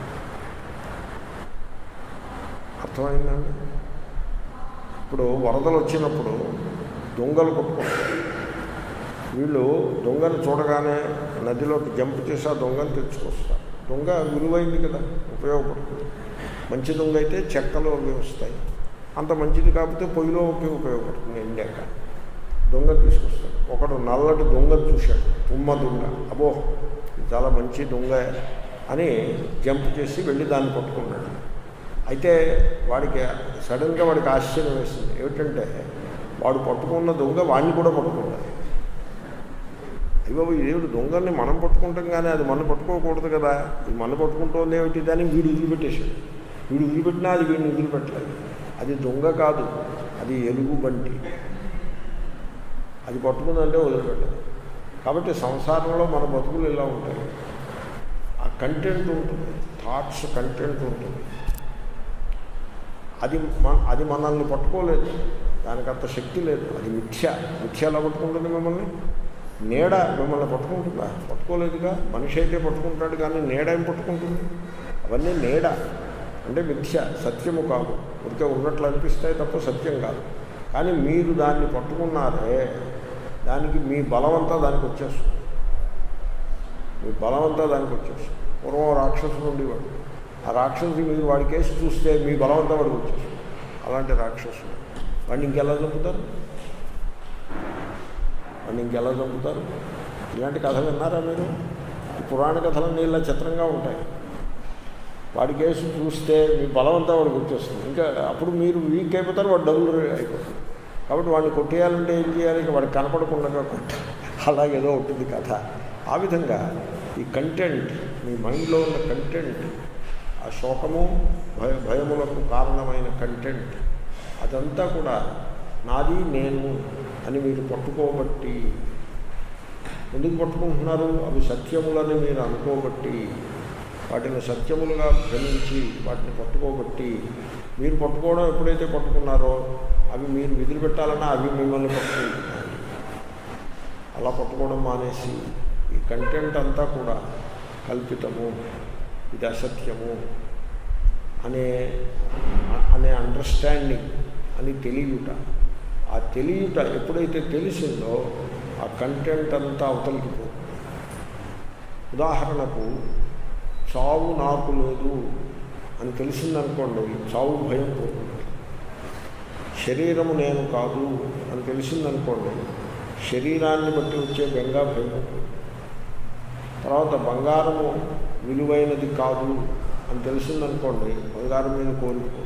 అర్థమైందండి ఇప్పుడు వరదలు వచ్చినప్పుడు దొంగలు కొట్టుకుంటారు వీళ్ళు దొంగను చూడగానే నదిలోకి జంప్ చేసి ఆ దొంగను తెచ్చుకొస్తారు దొంగ విలువైంది కదా ఉపయోగపడుతుంది మంచి దొంగ అయితే చెక్కలు అవి వస్తాయి అంత మంచిది కాకపోతే పొయ్యిలోకి ఉపయోగపడుతుంది ఎండాక దొంగ తీసుకొస్తాడు ఒకడు నల్లటి దొంగ చూశాడు తుమ్మ దొంగ అబో ఇది చాలా మంచి దొంగ అని జంప్ చేసి వెళ్ళి దాన్ని పట్టుకున్నాడు అయితే వాడికి సడన్గా వాడికి ఆశ్చర్యం వేసింది ఏమిటంటే వాడు పట్టుకున్న దొంగ వాడిని కూడా పట్టుకున్నాడు అయ్యో దేవుడు దొంగల్ని మనం పట్టుకుంటాం కానీ అది మనం పట్టుకోకూడదు కదా ఇది మనం పట్టుకుంటోంది ఏమిటి దాన్ని వీడు వదిలిపెట్టేశాడు వీడు వదిలిపెట్టినా అది వీడిని వదిలిపెట్టలేదు అది దొంగ కాదు అది ఎలుగు బంటి అది పట్టుకుందంటే వదిలిపెట్టదు కాబట్టి సంసారంలో మన బతుకులు ఇలా ఉంటాయి ఆ కంటెంట్ ఉంటుంది థాట్స్ కంటెంట్ ఉంటుంది అది మన అది మనల్ని పట్టుకోలేదు దానికి అంత శక్తి లేదు అది మిథ్య మిథ్య ఎలా పట్టుకుంటుంది మిమ్మల్ని నీడ మిమ్మల్ని పట్టుకుంటుందా పట్టుకోలేదుగా మనిషి అయితే పట్టుకుంటాడు కానీ నీడ ఏం పట్టుకుంటుంది అవన్నీ నీడ అంటే మిథ్య సత్యము కాదు ఉడికే ఉన్నట్లు అనిపిస్తాయి తప్ప సత్యం కాదు కానీ మీరు దాన్ని పట్టుకున్నారే దానికి మీ బలమంతా దానికి వచ్చేస్తుంది మీ బలమంతా దానికి వచ్చేస్తుంది పూర్వం రాక్షసుడు ఉండేవాడు ఆ రాక్షసుడు మీరు వాడి కేసు చూస్తే మీ బలమంతా వాడికి వచ్చేస్తుంది అలాంటి రాక్షసుడు వాడిని ఇంకెలా చంపుతారు వాడిని ఇంకెలా చంపుతారు ఇలాంటి కథ విన్నారా మీరు ఈ పురాణ కథలన్నీ ఇలా చిత్రంగా ఉంటాయి వాడి కేసు చూస్తే మీ బలమంతా వాడికి వచ్చేస్తుంది ఇంకా అప్పుడు మీరు వీక్ అయిపోతారు వాడు డబుల్ అయిపోతుంది కాబట్టి వాడిని కొట్టేయాలంటే ఏం చేయాలి ఇక వాడికి కనపడకుండా కొట్టాలి అలాగేదో ఉంటుంది కథ ఆ విధంగా ఈ కంటెంట్ మీ మైండ్లో ఉన్న కంటెంట్ ఆ శోకము భయ భయములకు కారణమైన కంటెంట్ అదంతా కూడా నాది నేను అని మీరు పట్టుకోబట్టి ఎందుకు పట్టుకుంటున్నారు అవి సత్యములని మీరు అనుకోబట్టి వాటిని సత్యములుగా భ్రమించి వాటిని పట్టుకోబట్టి మీరు పట్టుకోవడం ఎప్పుడైతే పట్టుకున్నారో అవి మీరు విధులు పెట్టాలన్నా అవి మిమ్మల్ని పట్టుకుంటున్నాయి అలా పట్టుకోవడం మానేసి ఈ కంటెంట్ అంతా కూడా కల్పితము ఇది అసత్యము అనే అనే అండర్స్టాండింగ్ అని తెలియట ఆ తెలియట ఎప్పుడైతే తెలిసిందో ఆ కంటెంట్ అంతా అవతలికి పోతుంది ఉదాహరణకు చావు నాకు లేదు అని తెలిసిందనుకోండి చావు భయం పోతుంది శరీరము నేను కాదు అని తెలిసిందనుకోండి శరీరాన్ని బట్టి వచ్చే గంగా భయం పోతుంది తర్వాత బంగారము విలువైనది కాదు అని తెలిసిందనుకోండి బంగారం మీద కోరుకో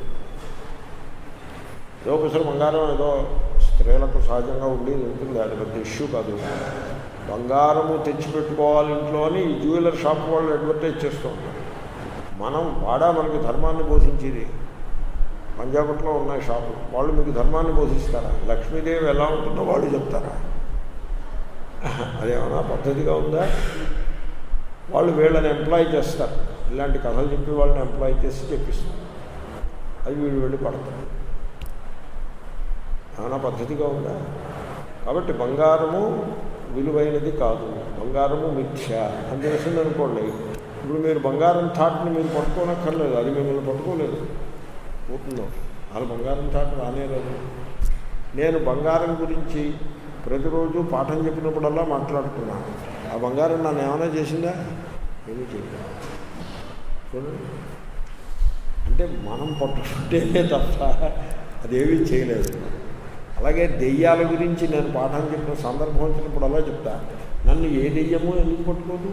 ఏదో ఒకసారి బంగారం ఏదో స్త్రీలకు సహజంగా ఉండేది ఉంటుంది అది పెద్ద ఇష్యూ కాదు బంగారము తెచ్చిపెట్టుకోవాలి ఇంట్లో అని ఈ జ్యువెలర్ షాప్ వాళ్ళు అడ్వర్టైజ్ చేస్తూ ఉంటారు మనం వాడా మనకి ధర్మాన్ని బోధించేది పంజాబట్లో ఉన్నాయి షాపులు వాళ్ళు మీకు ధర్మాన్ని బోధిస్తారా లక్ష్మీదేవి ఎలా ఉంటుందో వాళ్ళు చెప్తారా అదేమన్నా పద్ధతిగా ఉందా వాళ్ళు వీళ్ళని ఎంప్లాయ్ చేస్తారు ఇలాంటి కథలు చెప్పి వాళ్ళని ఎంప్లాయ్ చేసి చెప్పిస్తారు అది వీళ్ళు వెళ్ళి పడతారు ఏమైనా పద్ధతిగా ఉందా కాబట్టి బంగారము విలువైనది కాదు బంగారము మిథ్య అని తెలిసిందనుకోండి ఇప్పుడు మీరు బంగారం థాట్ని మీరు పట్టుకోనక్కర్లేదు అది మిమ్మల్ని పట్టుకోలేదు పోతుందో వాళ్ళు బంగారం థాట్ రానేలేదు నేను బంగారం గురించి ప్రతిరోజు పాఠం చెప్పినప్పుడల్లా మాట్లాడుతున్నాను ఆ బంగారం నన్ను ఏమైనా చేసిందా ఏమీ చేయలేదు చూడండి అంటే మనం పట్టుకుంటేనే తప్ప అదేమీ చేయలేదు అలాగే దెయ్యాల గురించి నేను పాఠం చెప్పిన సందర్భం వచ్చినప్పుడు అలా చెప్తా నన్ను ఏ దెయ్యమో ఎందుకు పట్టుకోదు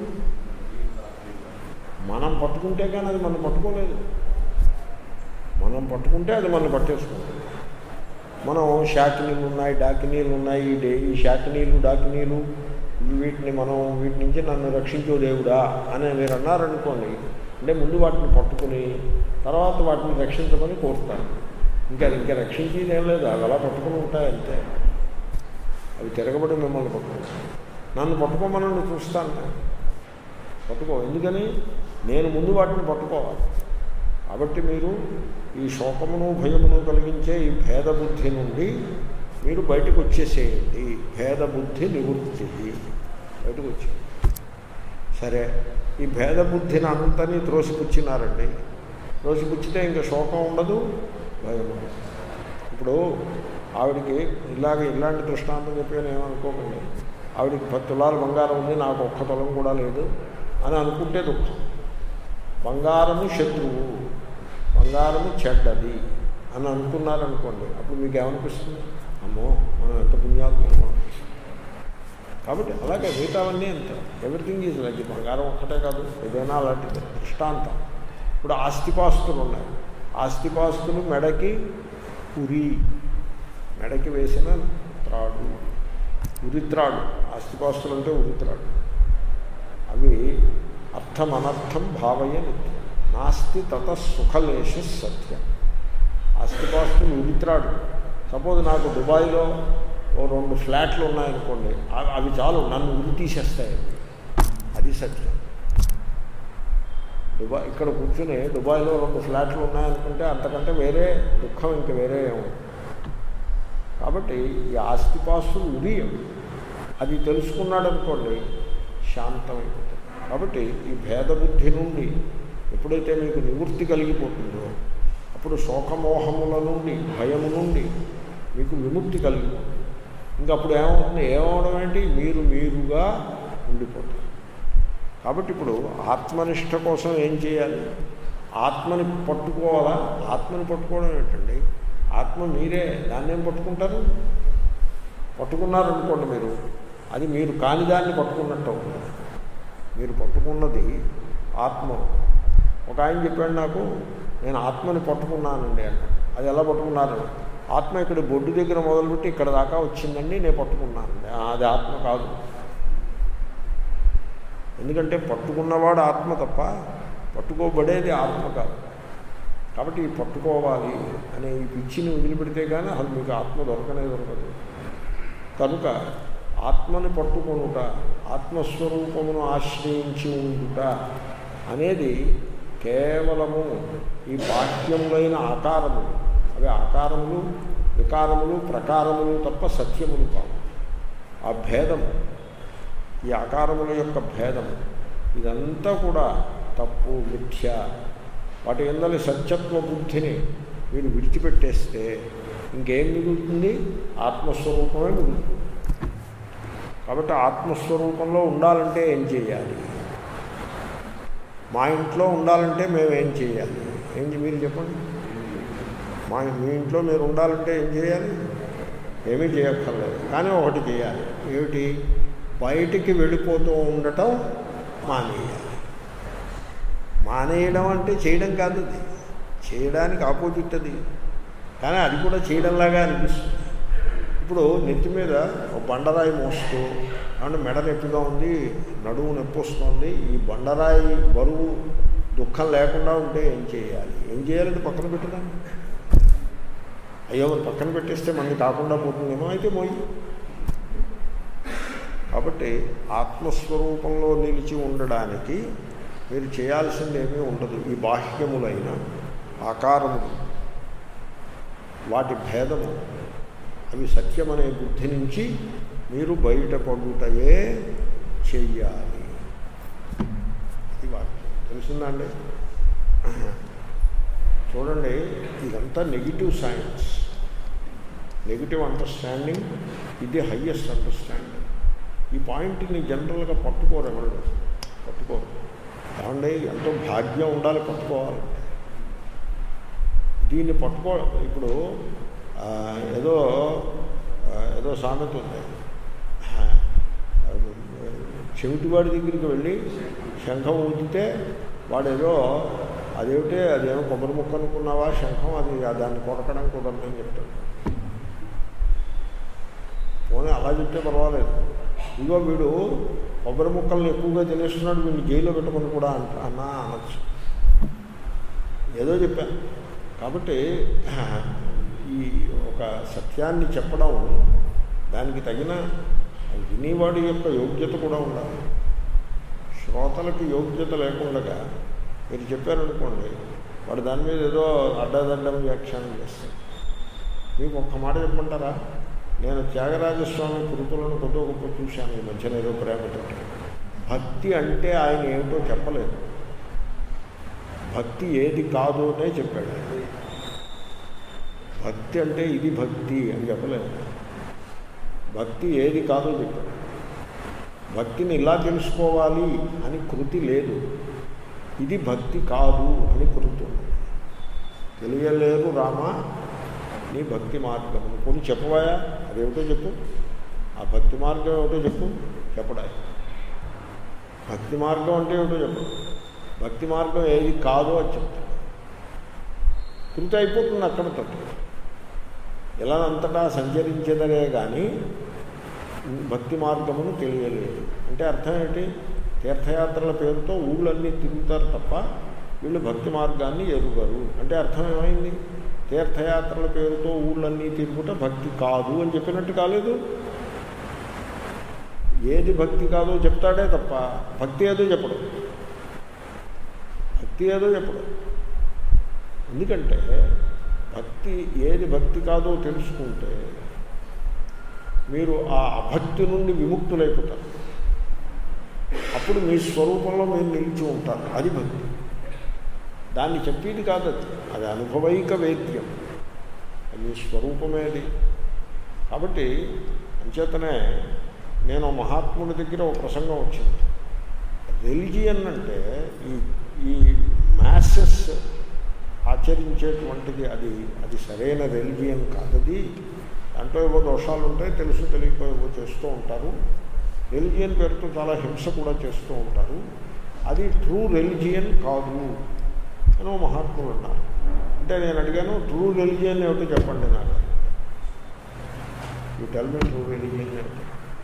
మనం పట్టుకుంటే కానీ అది మనం పట్టుకోలేదు మనం పట్టుకుంటే అది మనం పట్టేసుకుంటుంది మనం శాకినీలు ఉన్నాయి డాకినీలు ఉన్నాయి ఈ డే ఈ శాకినీలు డాకినీలు వీటిని మనం వీటి నుంచి నన్ను రక్షించో దేవుడా అని మీరు అన్నారనుకోండి అంటే ముందు వాటిని పట్టుకుని తర్వాత వాటిని రక్షించమని కోరుతాను ఇంకా ఇంకా రక్షించేది ఏం లేదు అవి అలా పట్టుకుని ఉంటాయి అంతే అవి తిరగబడి మిమ్మల్ని పట్టుకుంటాయి నన్ను పట్టుకోమని చూస్తాను నేను పట్టుకో ఎందుకని నేను ముందు వాటిని పట్టుకోవాలి కాబట్టి మీరు ఈ శోకమును భయమును కలిగించే ఈ భేద బుద్ధి నుండి మీరు బయటకు వచ్చేసేయండి భేద బుద్ధి నివృత్తి బయటకు వచ్చి సరే ఈ భేద బుద్ధిని అంతని త్రోసిపుచ్చినారండి త్రోసిపుచ్చితే ఇంకా శోకం ఉండదు భయం ఉండదు ఇప్పుడు ఆవిడికి ఇలాగ ఇలాంటి దృష్టాంతం చెప్పాను ఏమనుకోకండి ఆవిడికి పది తులాలు బంగారం ఉంది నాకు ఒక్క తులం కూడా లేదు అని అనుకుంటే దుఃఖం బంగారము శత్రువు బంగారము చెడ్డది అని అనుకున్నారనుకోండి అప్పుడు మీకు ఏమనిపిస్తుంది అమ్మో మనం ఎంత పుణ్యాత్మో కాబట్టి అలాగే మిగతావన్నీ అంతే ఎవ్రీథింగ్ ఈజ్ లైక్ బంగారం ఒక్కటే కాదు ఏదైనా అలాంటిది దృష్టాంతం ఇప్పుడు ఆస్తిపాస్తులు ఉన్నాయి ఆస్తిపాస్తులు మెడకి ఉరి మెడకి వేసిన త్రాడు ఉరిత్రాడు ఆస్తిపాస్తులు అంటే ఉరిత్రాడు అవి అర్థం అనర్థం భావయ నిత్యం నాస్తి తత సుఖలేశ సత్యం ఆస్తిపాస్తులు ఉరిత్రాడు సపోజ్ నాకు దుబాయ్లో ఓ రెండు ఫ్లాట్లు ఉన్నాయనుకోండి అవి అవి చాలు నన్ను ఉరి తీసేస్తాయి అది సత్యం దుబాయ్ ఇక్కడ కూర్చుని దుబాయ్లో రెండు ఫ్లాట్లు ఉన్నాయనుకుంటే అంతకంటే వేరే దుఃఖం ఇంక వేరే ఏమో కాబట్టి ఈ ఆస్తిపాస్తులు ఉరియం అది తెలుసుకున్నాడు అనుకోండి శాంతమైపోతుంది కాబట్టి ఈ భేదబుద్ధి నుండి ఎప్పుడైతే మీకు నివృత్తి కలిగిపోతుందో అప్పుడు శోకమోహముల నుండి భయము నుండి మీకు విముక్తి కలిగిపోతుంది ఇంకా అప్పుడు ఏమవుతుంది ఏమవడం ఏంటి మీరు మీరుగా ఉండిపోతారు కాబట్టి ఇప్పుడు ఆత్మనిష్ట కోసం ఏం చేయాలి ఆత్మని పట్టుకోవాలా ఆత్మని పట్టుకోవడం ఏంటండి ఆత్మ మీరే దాన్ని ఏం పట్టుకుంటారు పట్టుకున్నారనుకోండి మీరు అది మీరు కాని దాన్ని పట్టుకున్నట్టు అవుతుంది మీరు పట్టుకున్నది ఆత్మ ఒక ఆయన చెప్పాడు నాకు నేను ఆత్మని పట్టుకున్నానండి అన్నాడు అది ఎలా పట్టుకున్నారు ఆత్మ ఇక్కడ బొడ్డు దగ్గర మొదలుపెట్టి ఇక్కడ దాకా వచ్చిందండి నేను పట్టుకున్నానండి అది ఆత్మ కాదు ఎందుకంటే పట్టుకున్నవాడు ఆత్మ తప్ప పట్టుకోబడేది ఆత్మ కాదు కాబట్టి ఈ పట్టుకోవాలి అనే ఈ పిచ్చిని వదిలిపెడితే కానీ అసలు మీకు ఆత్మ దొరకనే దొరకదు కనుక ఆత్మని పట్టుకొనుట ఆత్మస్వరూపమును ఆశ్రయించి ఉండుట అనేది కేవలము ఈ బాహ్యములైన ఆకారములు అవి ఆకారములు వికారములు ప్రకారములు తప్ప సత్యములు కావు ఆ భేదము ఈ ఆకారముల యొక్క భేదము ఇదంతా కూడా తప్పు మిథ్య వాటి ఎందలి సత్యత్వ బుద్ధిని మీరు విడిచిపెట్టేస్తే ఇంకేం మిగులుతుంది ఆత్మస్వరూపమే మిగులుతుంది కాబట్టి ఆత్మస్వరూపంలో ఉండాలంటే ఏం చేయాలి మా ఇంట్లో ఉండాలంటే మేము ఏం చేయాలి ఏం మీరు చెప్పండి మా మీ ఇంట్లో మీరు ఉండాలంటే ఏం చేయాలి ఏమీ చేయక్కర్లేదు కానీ ఒకటి చేయాలి ఏమిటి బయటికి వెళ్ళిపోతూ ఉండటం మానేయాలి మానేయడం అంటే చేయడం కాదు అది చేయడానికి ఆపోజిట్ అది కానీ అది కూడా చేయడంలాగా అనిపిస్తుంది ఇప్పుడు నెత్తి మీద ఒక బండరాయి మోస్తూ అంటే మెడ నొప్పిగా ఉంది నడుము నొప్పి వస్తుంది ఈ బండరాయి బరువు దుఃఖం లేకుండా ఉంటే ఏం చేయాలి ఏం చేయాలంటే పక్కన పెట్టుదాన్ని అయ్యో మరి పక్కన పెట్టేస్తే మనకి కాకుండా పోతుందేమో అయితే మోయి కాబట్టి ఆత్మస్వరూపంలో నిలిచి ఉండడానికి మీరు చేయాల్సింది ఏమీ ఉండదు ఈ బాహ్యములైన ఆకారములు వాటి భేదము అవి సత్యమనే బుద్ధి నుంచి మీరు బయటపడుటయే చెయ్యాలి ఇది వాక్యం తెలిసిందండి చూడండి ఇదంతా నెగిటివ్ సైన్స్ నెగిటివ్ అండర్స్టాండింగ్ ఇది హయ్యెస్ట్ అండర్స్టాండింగ్ ఈ పాయింట్ని జనరల్గా పట్టుకోరు ఎవరు పట్టుకోరు ఏమండి ఎంతో భాగ్యం ఉండాలి పట్టుకోవాలి దీన్ని పట్టుకో ఇప్పుడు ఆ, ఏదో ఆ, ఏదో సామెత ఉంది ఆ, చెవిటివాడి దగ్గరికి వెళ్ళి శంఖం ఊదితే వాడేదో అదేమిటే అదేమో కొబ్బరి ముక్క అనుకున్నావా శంఖం అది దాన్ని కొరకడం కుదరదని చెప్తాడు పోనీ అలా చెప్తే పర్వాలేదు ఇదిగో వీడు కొబ్బరి ముక్కల్ని ఎక్కువగా తినేస్తున్నాడు వీడిని జైల్లో పెట్టమని కూడా అంట అన్నా అనొచ్చు ఏదో చెప్పాను కాబట్టి ఈ ఒక సత్యాన్ని చెప్పడం దానికి తగిన వినేవాడి యొక్క యోగ్యత కూడా ఉండాలి శ్రోతలకు యోగ్యత లేకుండా మీరు చెప్పారనుకోండి వాడు దాని మీద ఏదో అడ్డదడ్డం వ్యాఖ్యానం చేస్తాడు మీకు ఒక్క మాట చెప్పమంటారా నేను త్యాగరాజస్వామి కృతులను కొద్ది గొప్ప చూశాను ఈ మధ్యన ఏదో ప్రేమతో భక్తి అంటే ఆయన ఏమిటో చెప్పలేదు భక్తి ఏది కాదు అనే చెప్పాడు ఆయన. భక్తి అంటే ఇది భక్తి అని చెప్పలేదు భక్తి ఏది కాదో చెప్పాడు భక్తిని ఇలా తెలుసుకోవాలి అని కృతి లేదు ఇది భక్తి కాదు అని కృతి ఉంది తెలియలేరు రామ నీ భక్తి మార్గమును కొన్ని చెప్పవాయా అదేమిటో చెప్పు ఆ భక్తి మార్గం ఏమిటో చెప్పు చెప్పడా భక్తి మార్గం అంటే ఏమిటో చెప్పు భక్తి మార్గం ఏది కాదో అని చెప్తాడు కృతి అయిపోతుంది అక్కడతో ఇలా అంతటా సంచరించేదనే కానీ భక్తి మార్గమును తెలియలేదు అంటే అర్థం ఏంటి తీర్థయాత్రల పేరుతో ఊళ్ళన్నీ తిరుగుతారు తప్ప వీళ్ళు భక్తి మార్గాన్ని ఎరుగరు అంటే అర్థం ఏమైంది తీర్థయాత్రల పేరుతో ఊళ్ళన్నీ తిరుగుట భక్తి కాదు అని చెప్పినట్టు కాలేదు ఏది భక్తి కాదో చెప్తాడే తప్ప భక్తి ఏదో చెప్పడు భక్తి ఏదో చెప్పడు ఎందుకంటే భక్తి ఏది భక్తి కాదో తెలుసుకుంటే మీరు ఆ అభక్తి నుండి విముక్తులైపోతారు అప్పుడు మీ స్వరూపంలో మీరు నిలిచి ఉంటారు అది భక్తి దాన్ని చెప్పేది కాదు అది అది అనుభవైక వేద్యం అది మీ స్వరూపమేది కాబట్టి అంచేతనే నేను మహాత్ముడి దగ్గర ఒక ప్రసంగం వచ్చింది రెలిజియన్ అంటే ఈ ఈ మ్యాసెస్ ఆచరించేటువంటిది అది అది సరైన రెలిజియన్ కాదది దాంట్లో ఏవో దోషాలు ఉంటాయి తెలుసు తెలియకపోయేవో చేస్తూ ఉంటారు రెలిజియన్ పేరుతో చాలా హింస కూడా చేస్తూ ఉంటారు అది ట్రూ రెలిజియన్ కాదు అని ఓ మహాత్ములు ఉన్నారు అంటే నేను అడిగాను ట్రూ రెలిజియన్ ఏమిటో చెప్పండి నాకు you tell me true religion ఏమిటి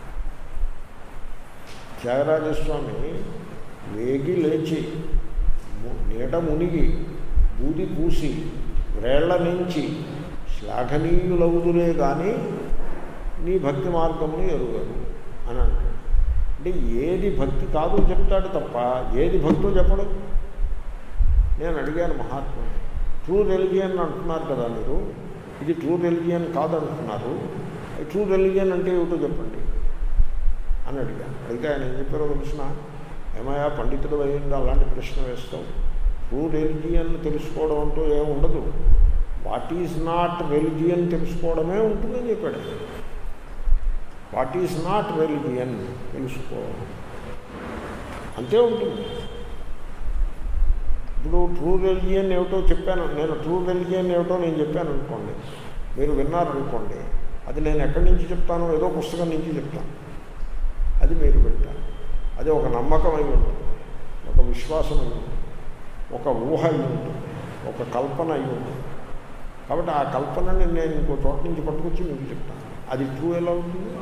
త్యాగరాజస్వామి వేగి లేచి ము- నీట మునిగి బూది పూసి వేళ్ల నుంచి శ్లాఘనీయులవుదులే కానీ నీ భక్తి మార్గమును ఎరుగరు అని అంటాడు అంటే ఏది భక్తి కాదో చెప్తాడు తప్ప ఏది భక్తో చెప్పడు నేను అడిగాను మహాత్ముడు ట్రూ రెలిజియన్ అంటున్నారు కదా మీరు ఇది ట్రూ రెలిజియన్ కాదంటున్నారు ట్రూ రెలిజియన్ అంటే ఏమిటో చెప్పండి అని అడిగాను అడిగితే ఆయన ఏం చెప్పారో తెలిసిన ఏమయ్యా పండితుడు అయ్యింది అలాంటి ప్రశ్న వేస్తావు ట్రూ రెలిజియన్ తెలుసుకోవడం అంటూ ఏం ఉండదు వాట్ ఈజ్ నాట్ రెలిజియన్ తెలుసుకోవడమే ఉంటుందని చెప్పాడు వాట్ ఈజ్ నాట్ రెలిజియన్ తెలుసుకో అంతే ఉంటుంది ఇప్పుడు ట్రూ రెలిజియన్ ఏమిటో చెప్పాను నేను ట్రూ రెలిజియన్ ఏమిటో నేను చెప్పాను అనుకోండి మీరు విన్నారనుకోండి అది నేను ఎక్కడి నుంచి చెప్తానో ఏదో పుస్తకం నుంచి చెప్తాను అది మీరు పెట్టారు అది ఒక నమ్మకం అయి ఉంటుంది ఒక విశ్వాసం అయి ఉంటుంది ఒక ఊహ అయి ఉంటుంది ఒక కల్పన అయి ఉంటుంది కాబట్టి ఆ కల్పనని నేను ఇంకో చోట నుంచి పట్టుకొచ్చి మీకు చెప్తాను అది ట్రూ ఎలా ఉంటుంది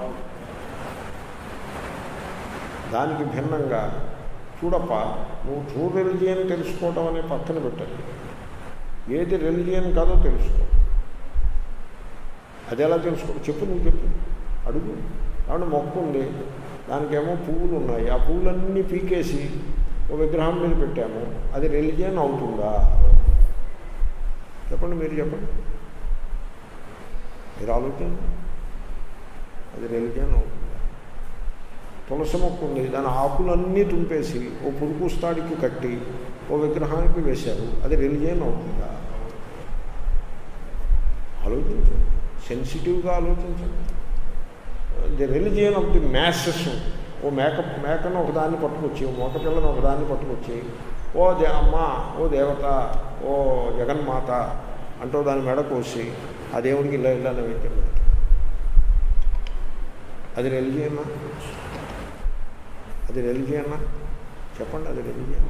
దానికి భిన్నంగా చూడప్ప నువ్వు ట్రూ రెలిజియన్ తెలుసుకోవడం అనే పక్కన పెట్టండి ఏది రెలిజియన్ కాదో తెలుసుకో అది ఎలా తెలుసుకో చెప్పు నువ్వు చెప్పు అడుగు కాబట్టి మొక్క ఉంది దానికేమో పువ్వులు ఉన్నాయి ఆ పువ్వులన్నీ పీకేసి ఓ విగ్రహం మీద పెట్టాము అది రెలిజియన్ అవుతుందా చెప్పండి మీరు చెప్పండి మీరు ఆలోచించండి అది రెలిజియన్ అవుతుందా తులసి మొక్క ఉంది దాని ఆకులన్నీ తుంపేసి ఓ పురుకుస్తాడికి కట్టి ఓ విగ్రహానికి వేశారు అది రెలిజియన్ అవుతుందా ఆలోచించండి సెన్సిటివ్గా ఆలోచించండి the religion of the masses ఓ మేక మేకను ఒకదాన్ని పట్టుకొచ్చి ఓ మొక్క పిల్లను ఒకదాన్ని పట్టుకొచ్చి ఓ దే అమ్మ ఓ దేవత ఓ జగన్మాత అంటూ దాని మెడ కోసి ఆ దేవుడికి ఇలా ఇలా నైవేద్యం పెడతారు అది రెలిజియన్నా అది రెలిజియన్నా చెప్పండి అది రెలిజియన్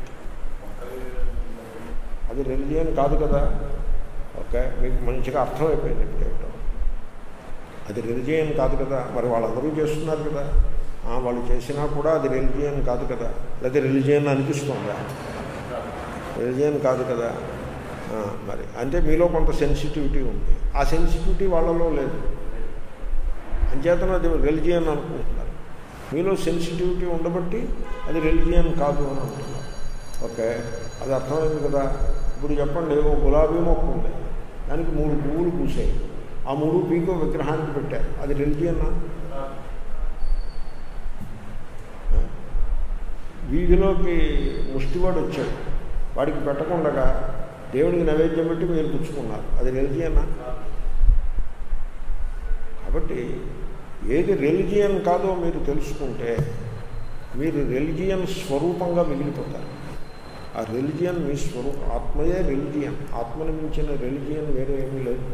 అది రెలిజియన్ కాదు కదా ఓకే మీకు మంచిగా అర్థమైపోయింది ఇప్పుడు ఏమిటో అది రిలిజియన్ కాదు కదా మరి వాళ్ళందరూ చేస్తున్నారు కదా ఆ, వాళ్ళు చేసినా కూడా అది రిలిజియన్ కాదు కదా లేదా రిలిజియన్ అనిపిస్తుందా రిలిజియన్ కాదు కదా ఆ, మరి అంటే మీలో కొంత సెన్సిటివిటీ ఉంది ఆ సెన్సిటివిటీ వాళ్ళలో లేదు అంచేతన అది రిలిజియన్ అనుకుంటున్నారు మీలో సెన్సిటివిటీ ఉండబట్టి అది రిలిజియన్ కాదు అని అంటున్నారు ఓకే అది అర్థమైంది కదా ఇప్పుడు చెప్పండి ఓ గులాబీ మొక్క ఉంది దానికి మూడు పువ్వులు పూసాయి ఆ మూడు పీకో విగ్రహానికి పెట్టారు అది రిలిజియన్నా వీధిలోకి ముష్టివాడు వచ్చాడు వాడికి పెట్టకుండా దేవుడికి నైవేద్యం పెట్టి మీరు పుచ్చుకున్నారు అది రిలిజియన్నా కాబట్టి ఏది రెలిజియన్ కాదో మీరు తెలుసుకుంటే మీరు రెలిజియన్ స్వరూపంగా మిగిలిపోతారు ఆ రెలిజియన్ మీ స్వరూపం ఆత్మయే రెలిజియన్ ఆత్మను మించిన రెలిజియన్ వేరే ఏమీ లేదు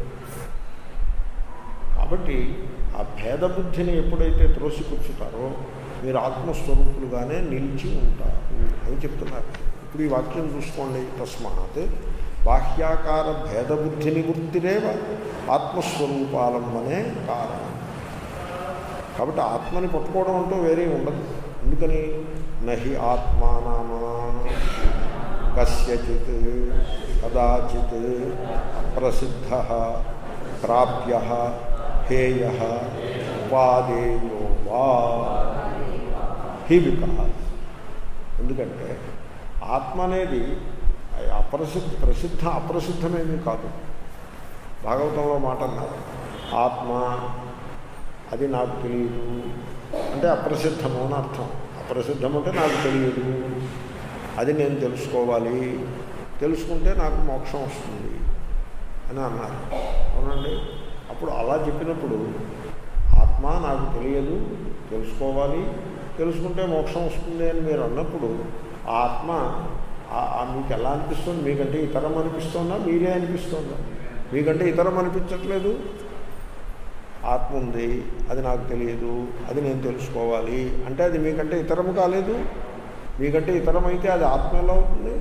కాబట్టి ఆ భేద బుద్ధిని ఎప్పుడైతే త్రోసిపుచ్చుతారో మీరు ఆత్మస్వరూపులుగానే నిలిచి ఉంటారు అని చెప్తున్నారు ఇప్పుడు ఈ వాక్యం చూసుకోండి తస్మాత్ బాహ్యాకార భేద బుద్ధి నివృత్తిరేవ ఆత్మస్వరూపాలంబనే కారణం కాబట్టి ఆత్మని పట్టుకోవడం అంటూ వేరే ఉండదు ఎందుకని నహి ఆత్మానామా కస్యచిత్ కదాచిత్ అప్రసిద్ధ ప్రాప్య హేయ ఉపాదేయో వా హి వికాస్ ఎందుకంటే ఆత్మ అనేది అప్రసిద్ధ ప్రసిద్ధ అప్రసిద్ధమేమీ కాదు భాగవతంలో మాట అన్నారు ఆత్మ అది నాకు తెలియదు అంటే అప్రసిద్ధము అని అర్థం అప్రసిద్ధం అంటే నాకు తెలియదు అది నేను తెలుసుకోవాలి తెలుసుకుంటే నాకు మోక్షం వస్తుంది అని అన్నారు అవునండి అప్పుడు అలా చెప్పినప్పుడు ఆత్మ నాకు తెలియదు తెలుసుకోవాలి తెలుసుకుంటే మోక్షం వస్తుంది అని మీరు అన్నప్పుడు ఆ ఆత్మ ఆ- ఆ మీకు ఎలా అనిపిస్తుంది మీకంటే ఇతరం అనిపిస్తుందా మీరే అనిపిస్తుందా మీకంటే ఇతరం అనిపించట్లేదు ఆత్మ ఉంది అది నాకు తెలియదు అది నేను తెలుసుకోవాలి అంటే అది మీకంటే ఇతరము కాలేదు మీకంటే ఇతరం అయితే అది ఆత్మ ఎలా అవుతుంది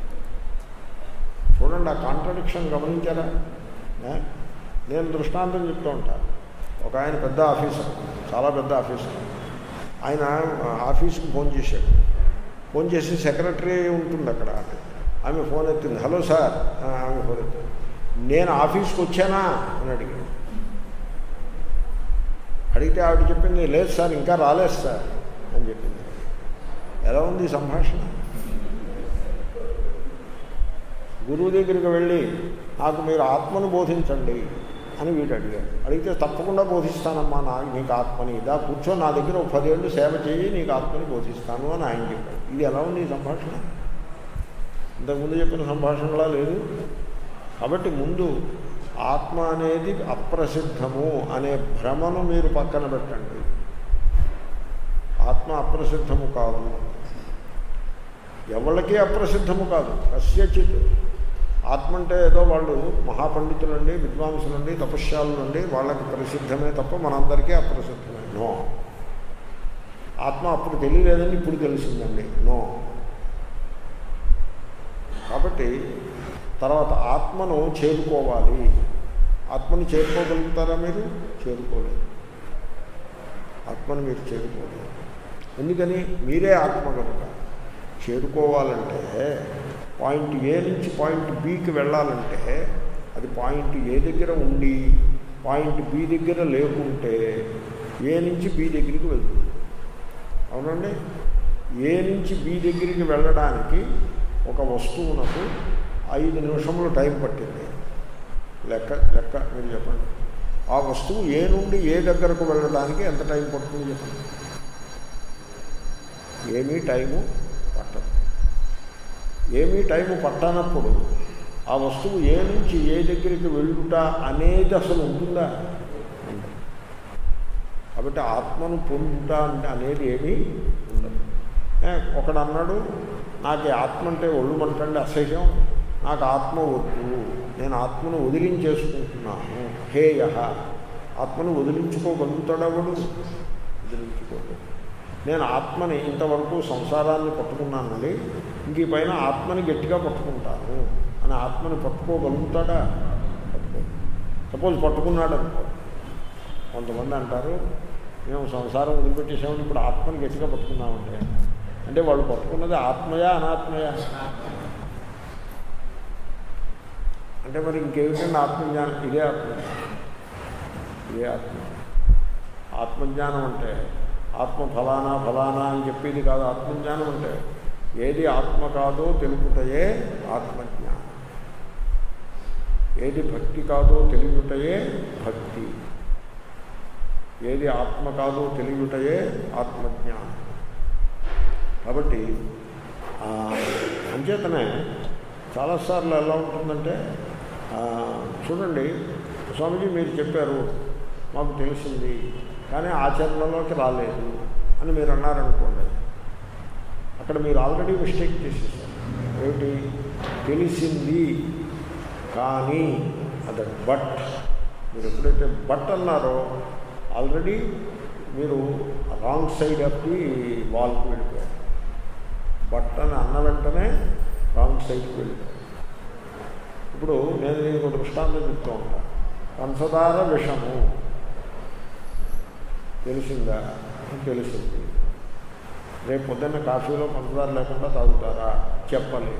చూడండి ఆ కాంట్రడిక్షన్ గమనించారా ఏ? నేను దృష్టాంతం చెప్తూ ఉంటాను ఒక ఆయన పెద్ద ఆఫీసర్ చాలా పెద్ద ఆఫీసర్ ఆయన ఆఫీస్కి ఫోన్ చేశాడు ఫోన్ చేసి సెక్రటరీ ఉంటుంది అక్కడ ఆమె ఫోన్ ఎత్తింది హలో సార్ ఆ, ఆమె ఫోన్ ఎత్తింది నేను ఆఫీస్కి వచ్చానా అని అడిగాడు అడిగితే ఆవిడ చెప్పింది లేదు సార్ ఇంకా రాలేదు సార్ అని చెప్పింది ఎలా ఉంది ఈ సంభాషణ గురువు దగ్గరికి వెళ్ళి నాకు మీరు ఆత్మను బోధించండి అని వీడు అడిగాడు అడిగితే తప్పకుండా బోధిస్తానమ్మా నా నీకు ఆత్మని ఇదా కూర్చో నా దగ్గర ఒక పదేళ్ళు సేవ చేయి నీకు ఆత్మని బోధిస్తాను అని ఆయన చెప్పాడు ఇది ఎలా ఉంది ఈ సంభాషణ ఇంతకుముందు చెప్పిన సంభాషణలా లేదు కాబట్టి ముందు ఆత్మ అనేది అప్రసిద్ధము అనే భ్రమను మీరు పక్కన పెట్టండి ఆత్మ అప్రసిద్ధము కాదు ఎవళ్ళకి అప్రసిద్ధము కాదు కస్యచిత్ ఆత్మ అంటే ఏదో వాళ్ళు మహాపండితులండి విద్వాంసులండి తపశ్శాలులండి వాళ్ళకి ప్రసిద్ధమే తప్ప మనందరికీ అప్రసిద్ధమే నో ఆత్మ అప్పుడు తెలియలేదండి ఇప్పుడు తెలిసిందండి నో కాబట్టి తర్వాత ఆత్మను చేరుకోవాలి ఆత్మని చేరుకోగలుగుతారా మీరు చేరుకోలేదు ఆత్మను మీరు చేరుకోలేదు ఎందుకని మీరే ఆత్మ కనుక చేరుకోవాలంటే పాయింట్ ఏ నుంచి పాయింట్ బికి వెళ్ళాలంటే అది పాయింట్ ఏ దగ్గర ఉండి పాయింట్ బి దగ్గర లేకుంటే ఏ నుంచి బి దగ్గరికి వెళ్తుంది అవునండి ఏ నుంచి బి దగ్గరికి వెళ్ళడానికి ఒక వస్తువునకు ఐదు నిమిషములు టైం పట్టింది లెక్క లెక్క మీరు చెప్పండి ఆ వస్తువు ఏ నుండి ఏ దగ్గరకు వెళ్ళడానికి ఎంత టైం పడుతుంది చెప్పండి ఏమీ టైము పట్టదు ఏమీ టైము పట్టనప్పుడు ఆ వస్తువు ఏ నుంచి ఏ దగ్గరికి వెళ్ళుట అనేది అసలు ఉంటుందా ఉండదు కాబట్టి ఆత్మను పొందుట అంటే అనేది ఏమీ ఉండదు ఏ, ఒకడు అన్నాడు నాకు ఈ ఆత్మ అంటే ఒళ్ళు మంటండి అసహ్యం నాకు ఆత్మ వద్దు నేను ఆత్మను వదిలించేసుకుంటున్నాను హేయ ఆత్మను వదిలించుకోగలుగుతాడవడు వదిలించుకోడు నేను ఆత్మని ఇంతవరకు సంసారాన్ని పట్టుకున్నానండి ఇంక ఈ పైన ఆత్మని గట్టిగా పట్టుకుంటాను అని ఆత్మని పట్టుకోగలుగుతాడా పట్టుకో సపోజ్ పట్టుకున్నాడు అనుకో కొంతమంది అంటారు మేము సంసారం వదిలిపెట్టేసామని ఇప్పుడు ఆత్మని గట్టిగా పట్టుకున్నామంటే అంటే వాళ్ళు పట్టుకున్నది ఆత్మయా అనాత్మయా అంటే మరి ఇంకేమిటండి ఆత్మజ్ఞానం ఇదే ఆత్మజ్ఞానం ఇదే ఆత్మ ఆత్మజ్ఞానం అంటే ఆత్మ ఫలానా ఫలానా అని చెప్పేది కాదు ఆత్మజ్ఞానం అంటే ఏది ఆత్మ కాదో తెలుపుటయే ఆత్మజ్ఞానం ఏది భక్తి కాదో తెలియటయే భక్తి ఏది ఆత్మ కాదో తెలియటయే ఆత్మజ్ఞానం కాబట్టి ఆ, అంచేతనే చాలాసార్లు ఎలా ఉంటుందంటే ఆ, చూడండి స్వామిజీ మీరు చెప్పారు మాకు తెలిసింది కానీ ఆచరణలోకి రాలేదు అని మీరు అన్నారనుకోండి అక్కడ మీరు ఆల్రెడీ మిస్టేక్ చేసేసారు ఏమిటి తెలిసింది కానీ అదే బట్ మీరు ఎప్పుడైతే బట్ అన్నారో ఆల్రెడీ మీరు రాంగ్ సైడ్ ఆఫ్ ది వాల్కి వెళ్ళిపోయారు బట్ అని అన్న వెంటనే రాంగ్ సైడ్కి వెళ్ళిపోయారు ఇప్పుడు నేను దీనికి ఒక దృష్టాంతం చెప్తూ ఉంటాను పంచదార విషము తెలిసిందా తెలిసింది రేపు పొద్దున్న కాఫీలో పంచదార లేకుండా తాగుతారా చెప్పలేదు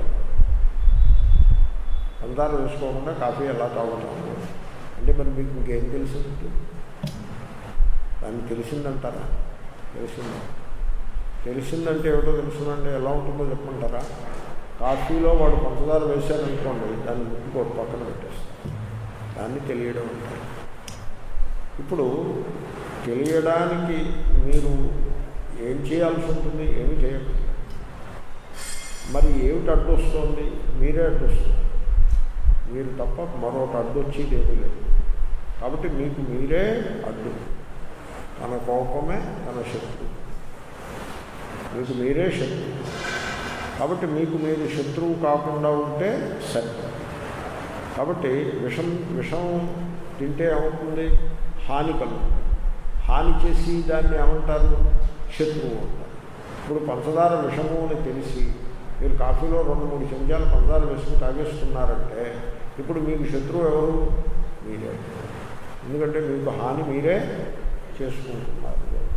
పంచదార వేసుకోకుండా కాఫీ ఎలా తాగుతాము అంటే మరి మీకు ఇంకేం తెలిసింది దాన్ని తెలిసిందంటారా తెలిసింది తెలిసిందంటే ఏమిటో తెలుసునండి ఎలా ఉంటుందో చెప్పమంటారా కాఫీలో వాడు పంచదార వేశారనుకోండి దాన్ని ముట్టుకోడు పక్కన పెట్టేస్తారు దాన్ని తెలియడం అంటారు ఇప్పుడు తెలియడానికి మీరు ఏం చేయాల్సి ఉంటుంది ఏమి చేయకూడదు మరి ఏమిటి అడ్డు వస్తుంది మీరే అడ్డు వస్తుంది మీరు తప్ప మరొకటి అడ్డు వచ్చేది ఏమీ లేదు కాబట్టి మీకు మీరే అడ్డు తన కోపమే తన శత్రువు మీకు మీరే శత్రువు కాబట్టి మీకు మీరు శత్రువు కాకుండా ఉంటే సరే కాబట్టి విషం విషం తింటే ఏమవుతుంది హాని కలుగుతుంది హాని చేసి దాన్ని ఏమంటారు శత్రువు అంటారు ఇప్పుడు పంచదార విషము అని తెలిసి మీరు కాఫీలో రెండు మూడు చెంచాలు పంచదార వేసుకుని తాగేస్తున్నారంటే ఇప్పుడు మీకు శత్రువు ఎవరు మీరే ఎందుకంటే మీకు హాని మీరే చేసుకుంటున్నారు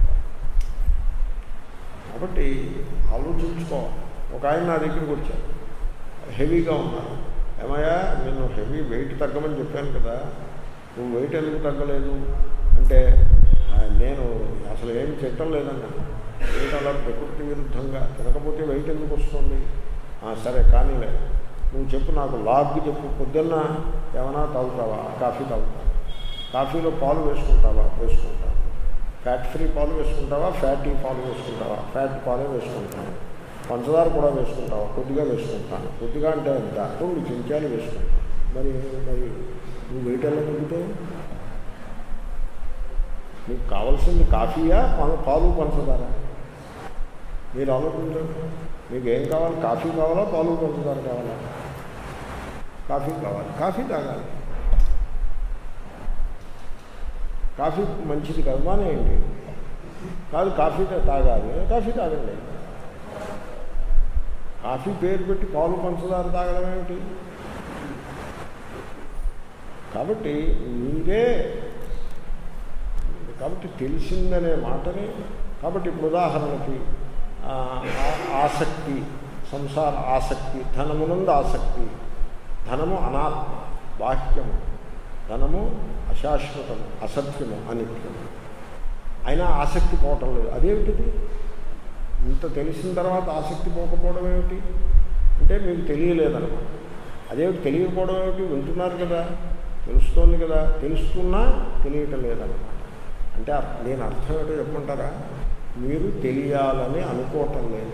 కాబట్టి ఆలోచించుకోవాలి ఒక ఆయన నా దగ్గరికి వచ్చారు హెవీగా ఉన్నారు ఏమయ్యా నేను హెవీ వెయిట్ తగ్గమని చెప్పాను కదా నువ్వు వెయిట్ ఎందుకు తగ్గలేదు అంటే "ఆ, నేను అసలు ఏమి తిట్టం లేదన్నా వెయిట్ అలా ప్రకృతి విరుద్ధంగా తినకపోతే వెయిట్ ఎందుకు వస్తుంది "ఆ, సరే కానీలే నువ్వు చెప్పు నాకు లాగ్ చెప్పు పొద్దున్న ఏమైనా తాగుతావా కాఫీ తాగుతావా కాఫీలో పాలు వేసుకుంటావా వేసుకుంటాను ఫ్యాట్ ఫ్రీ పాలు వేసుకుంటావా ఫ్యాటీ పాలు వేసుకుంటావా ఫ్యాట్ పాలే వేసుకుంటాను పంచదార కూడా వేసుకుంటావా కొద్దిగా వేసుకుంటాను కొద్దిగా అంటే ఎంత రెండు చెంచాలు వేసుకుంటాను మరి మరి నువ్వు వెయిట్ ఎలా తగ్గుతావు మీకు కావాల్సింది కాఫీయా పా- పాలు పంచదార మీరు ఆలోచించండి మీకు ఏం కావాలి కాఫీ కావాలా పాలు పంచదార కావాలా కాఫీ కావాలి కాఫీ తాగాలి కాఫీ మంచిది కాదు మానేయండి కాదు కాఫీ తా- తాగాలి కాఫీ తాగండి కాఫీ పేరు పెట్టి పాలు పంచదార తాగడం ఏమిటి కాబట్టి మీరే కాబట్టి తెలిసిందనే మాటని కాబట్టి ఇప్పుడు ఉదాహరణకి ఆ, ఆ- ఆసక్తి సంసార ఆసక్తి ధనమునందు ఆసక్తి ధనము అనాత్మ బాహ్యము ధనము అశాశ్వతము అసత్యము అనిత్యము అయినా ఆసక్తి పోవటం లేదు అదేమిటిది ఇంత తెలిసిన తర్వాత ఆసక్తి పోకపోవడం ఏమిటి అంటే మీకు తెలియలేదన్నమాట అదేమిటి తెలియకపోవడం ఏమిటి వింటున్నారు కదా తెలుస్తోంది కదా తెలుస్తున్నా తెలియటం లేదన్నమాట అంటే అర్- నేను అర్థం ఏంటో చెప్పమంటారా మీరు తెలియాలని అనుకోవటం లేదు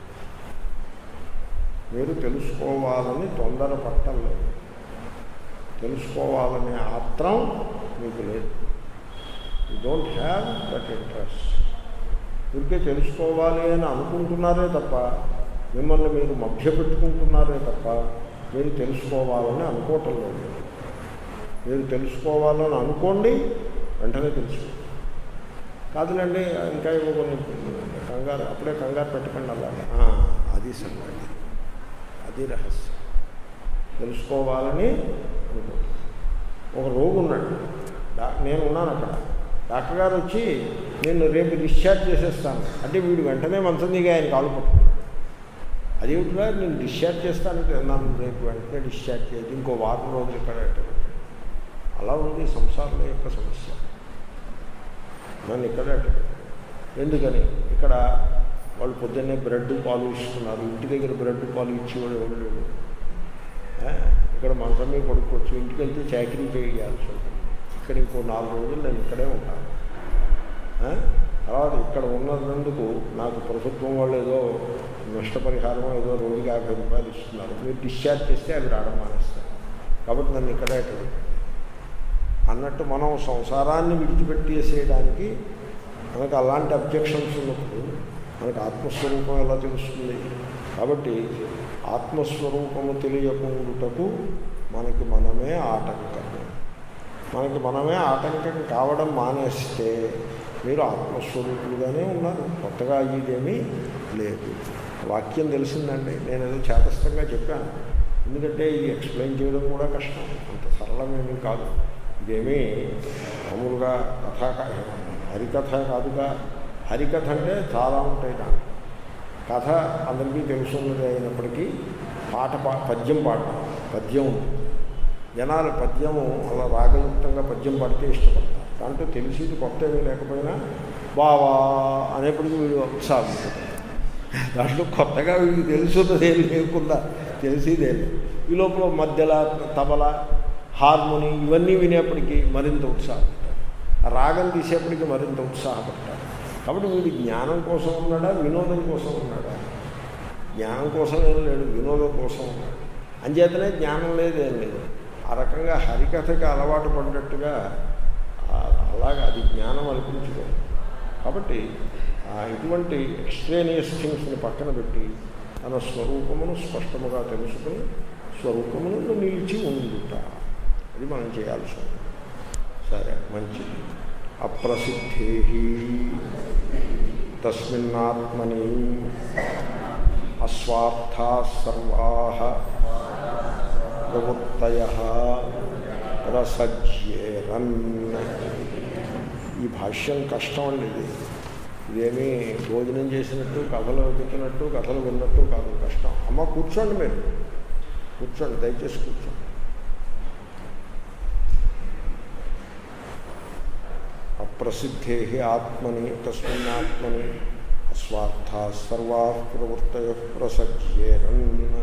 మీరు తెలుసుకోవాలని తొందరపడటం లేదు తెలుసుకోవాలనే ఆత్రం మీకు లేదు you don't have that interest ఊరికే తెలుసుకోవాలి అని అనుకుంటున్నారే తప్ప మిమ్మల్ని మీరు మభ్యపెట్టుకుంటున్నారే తప్ప మీరు తెలుసుకోవాలని అనుకోవటం లేదు మీరు తెలుసుకోవాలని అనుకోండి వెంటనే తెలుసుకోండి కాదులండి ఇంకా ఏవో కొన్ని కంగారు అప్పుడే కంగారు పెట్టకండి అలాగా ఆ, అది సంగతి అది రహస్యం తెలుసుకోవాలని అనుకుంటున్నాను ఒక రోగి ఉన్నాడు డా- నేను ఉన్నాను అక్కడ డాక్టర్ గారు వచ్చి నేను రేపు డిశ్చార్జ్ చేసేస్తాను అంటే వీడు వెంటనే మంచం దిగి ఆయన కాలు పట్టుకున్నాడు అదేమిటిగా నేను డిశ్చార్జ్ చేస్తాను నన్ను రేపు వెంటనే డిశ్చార్జ్ చేయదు ఇంకో వారం రోజులు ఇక్కడ పెట్టాను. అలా ఉంది సంసారం యొక్క సమస్య నన్ను ఇక్కడ పెట్టాడు. ఎందుకని ఇక్కడ వాళ్ళు పొద్దున్నే బ్రెడ్ పాలు ఇస్తున్నారు ఇంటి దగ్గర బ్రెడ్ పాలు ఇచ్చేవాడు ఎవరు లేడు ఏ? ఇక్కడ మంచం మీద పడుకోవచ్చు ఇంటికి వెళ్తే చాకరీ చేయాల్సి ఉంటుంది ఇక్కడ ఇంకో నాలుగు రోజులు నేను ఇక్కడే ఉంటాను ఏ? తర్వాత ఇక్కడ ఉన్నందుకు నాకు ప్రభుత్వం వాళ్ళు ఏదో నష్టపరిహారం ఏదో రోజుకి యాభై రూపాయలు ఇస్తున్నారు మీరు డిశ్చార్జ్ చేస్తే అవి రావడం మానేస్తారు కాబట్టి నన్ను ఇక్కడే పెట్టండి అన్నట్టు మనం సంసారాన్ని విడిచిపెట్టేసేయడానికి మనకు అలాంటి అబ్జెక్షన్స్ ఉన్నప్పుడు మనకు ఆత్మస్వరూపం ఎలా తెలుస్తుంది కాబట్టి ఆత్మస్వరూపము తెలియకుండుటకు మనకి మనమే ఆటంకము మనకి మనమే ఆటంకం కావడం మానేస్తే మీరు ఆత్మస్వరూపులుగానే ఉన్నారు కొత్తగా అయ్యేదేమీ లేదు వాక్యం తెలిసిందండి నేను ఏదో చేతస్థంగా చెప్పాను ఎందుకంటే ఇది ఎక్స్ప్లెయిన్ చేయడం కూడా కష్టం అంత సరళమేమీ కాదు ఇదేమీ మామూలుగా కథ హరికథ కాదుగా హరికథ అంటే చాలా ఉంటాయి దాంట్లో కథ అందరికీ తెలుసున్నది అయినప్పటికీ పాట పా పద్యం పాడటం పద్యం ఉంది జనాలు పద్యము అలా రాగయుక్తంగా పద్యం పాడితే ఇష్టపడతారు దాంట్లో తెలిసేది కొత్త ఏమీ లేకపోయినా బావా అనేప్పటికీ వీడు ఉత్సాహం దాంట్లో కొత్తగా వీడికి తెలుసున్నది ఏం లేకుండా తెలిసేదే లేదు ఈ లోపల మధ్యలో తబల హార్మోని ఇవన్నీ వినేప్పటికీ మరింత ఉత్సాహపడతారు ఆ రాగం తీసేప్పటికీ మరింత ఉత్సాహపడతారు కాబట్టి వీడు జ్ఞానం కోసం ఉన్నాడా వినోదం కోసం ఉన్నాడా జ్ఞానం కోసం ఏం లేడు వినోదం కోసం ఉన్నాడు అంచేతనే జ్ఞానం లేదు ఏం లేదు ఆ రకంగా హరికథకి అలవాటు పడినట్టుగా అలాగా అది జ్ఞానం అనిపించుకోదు కాబట్టి ఇటువంటి ఎక్స్ట్రేనియస్ థింగ్స్ని పక్కన పెట్టి తన స్వరూపమును స్పష్టముగా తెలుసుకుని స్వరూపమును నిలిచి ఉండుట అది మనం చేయాల్సి ఉంది సరే మంచిది అప్రసిద్ధే తస్మిన్నాత్మని అస్వార్థా సర్వా ప్రవృత్తయ రసజ్యేరన్ ఈ భాష్యం కష్టం అండి ఇది ఇదేమీ భోజనం చేసినట్టు కథలు వింటున్నట్టు కథలు విన్నట్టు కాదు కష్టం అమ్మ కూర్చోండి మీరు కూర్చోండి దయచేసి కూర్చోండి అప్రసిద్ధే ఆత్మని తస్మిన్నాత్మని అస్వార్థ సర్వా ప్రవృత్తయ ప్రసజ్యేరన్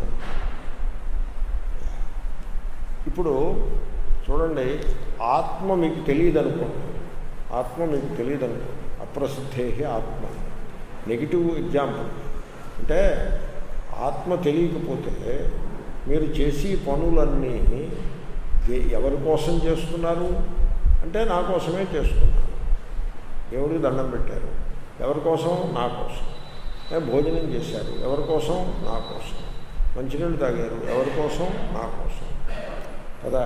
ఇప్పుడు చూడండి ఆత్మ మీకు తెలియదు అనుకోండి ఆత్మ మీకు తెలియదు అనుకోండి అప్రసిద్ధే ఆత్మ నెగిటివ్ ఎగ్జాంపుల్ అంటే ఆత్మ తెలియకపోతే మీరు చేసి పనులన్నీ ఎవరి కోసం చేస్తున్నారు అంటే నా కోసమే చేస్తున్నారు దేవుడికి దండం పెట్టారు ఎవరి కోసం నా కోసం భోజనం చేశారు ఎవరి కోసం నా కోసం మంచినీళ్ళు తాగారు ఎవరి కోసం నా కోసం కదా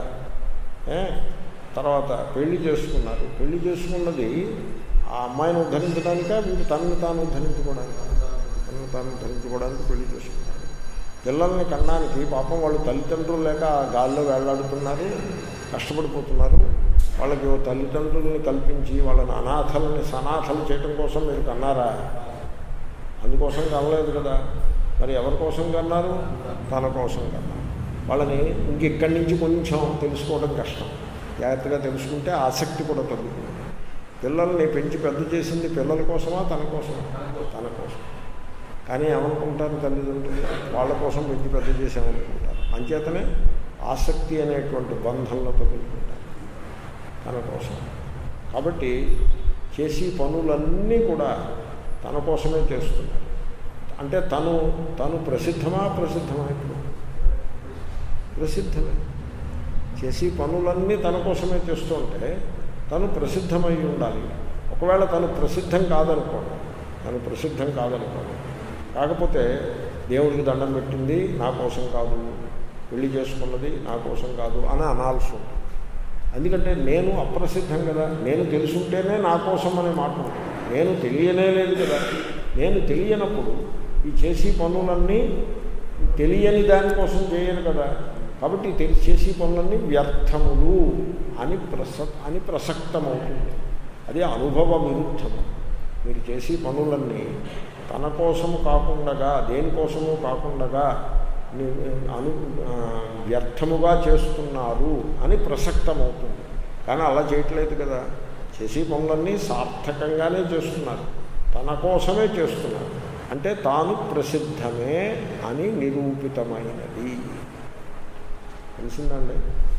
తర్వాత పెళ్లి చేసుకున్నారు పెళ్లి చేసుకున్నది ఆ అమ్మాయిని ఉద్ధరించడానిక వీడు తనను తాను ఉద్ధరించుకోవడానికి తనను తాను ఉద్ధరించుకోవడానికి పెళ్లి చేసుకున్నారు పిల్లల్ని కన్నానికి పాపం వాళ్ళు తల్లిదండ్రులు లేక గాల్లో వేళ్లాడుతున్నారు కష్టపడిపోతున్నారు వాళ్ళకి తల్లిదండ్రులని కల్పించి వాళ్ళని అనాథలని సనాథలు చేయడం కోసం మీరు కన్నారా అందుకోసం కనలేదు కదా మరి ఎవరి కోసం కన్నారు తన కోసం కన్నారు వాళ్ళని ఇంకెక్కడి నుంచి కొంచెం తెలుసుకోవడం కష్టం జాగ్రత్తగా తెలుసుకుంటే ఆసక్తి కూడా తగ్గుతుంది పిల్లల్ని పెంచి పెద్ద చేసింది పిల్లల కోసమా తన కోసమా తన కోసం కానీ ఏమనుకుంటారు తల్లిదండ్రులు వాళ్ళ కోసం పెంచి పెద్ద చేసామనుకుంటారు అంచేతనే ఆసక్తి అనేటువంటి బంధంలో తగులుకుంటారు తన కోసం కాబట్టి చేసి పనులన్నీ కూడా తన కోసమే చేస్తున్నారు అంటే తను తను ప్రసిద్ధమా ప్రసిద్ధమా ఇప్పుడు ప్రసిద్ధమే చేసి పనులన్నీ తన కోసమే చేస్తుంటే తను ప్రసిద్ధమై ఉండాలి ఒకవేళ తను ప్రసిద్ధం కాదనుకోండి తను ప్రసిద్ధం కాదనుకోండి కాకపోతే దేవుడికి దండం పెట్టింది నా కోసం కాదు పెళ్లి చేసుకున్నది నా కోసం కాదు అని అనాల్సి ఉంటుంది ఎందుకంటే నేను అప్రసిద్ధం కదా నేను తెలుసుంటేనే నా కోసం అనే మాట ఉంటుంది నేను తెలియనే లేదు కదా నేను తెలియనప్పుడు ఈ చేసి పనులన్నీ తెలియని దానికోసం చేయను కదా కాబట్టి తెలి చేసి పనులన్నీ వ్యర్థములు అని ప్రస అని ప్రసక్తమవుతుంది అదే అనుభవ విరుద్ధము మీరు చేసి పనులన్నీ తన కోసము కాకుండా దేనికోసము కాకుండా అను వ్యర్థముగా చేస్తున్నారు అని ప్రసక్తమవుతుంది కానీ అలా చేయట్లేదు కదా చేసే పనులన్నీ సార్థకంగానే చేస్తున్నారు తన కోసమే చేస్తున్నారు అంటే తాను ప్రసిద్ధమే అని నిరూపితమైనది తెలిసిందండి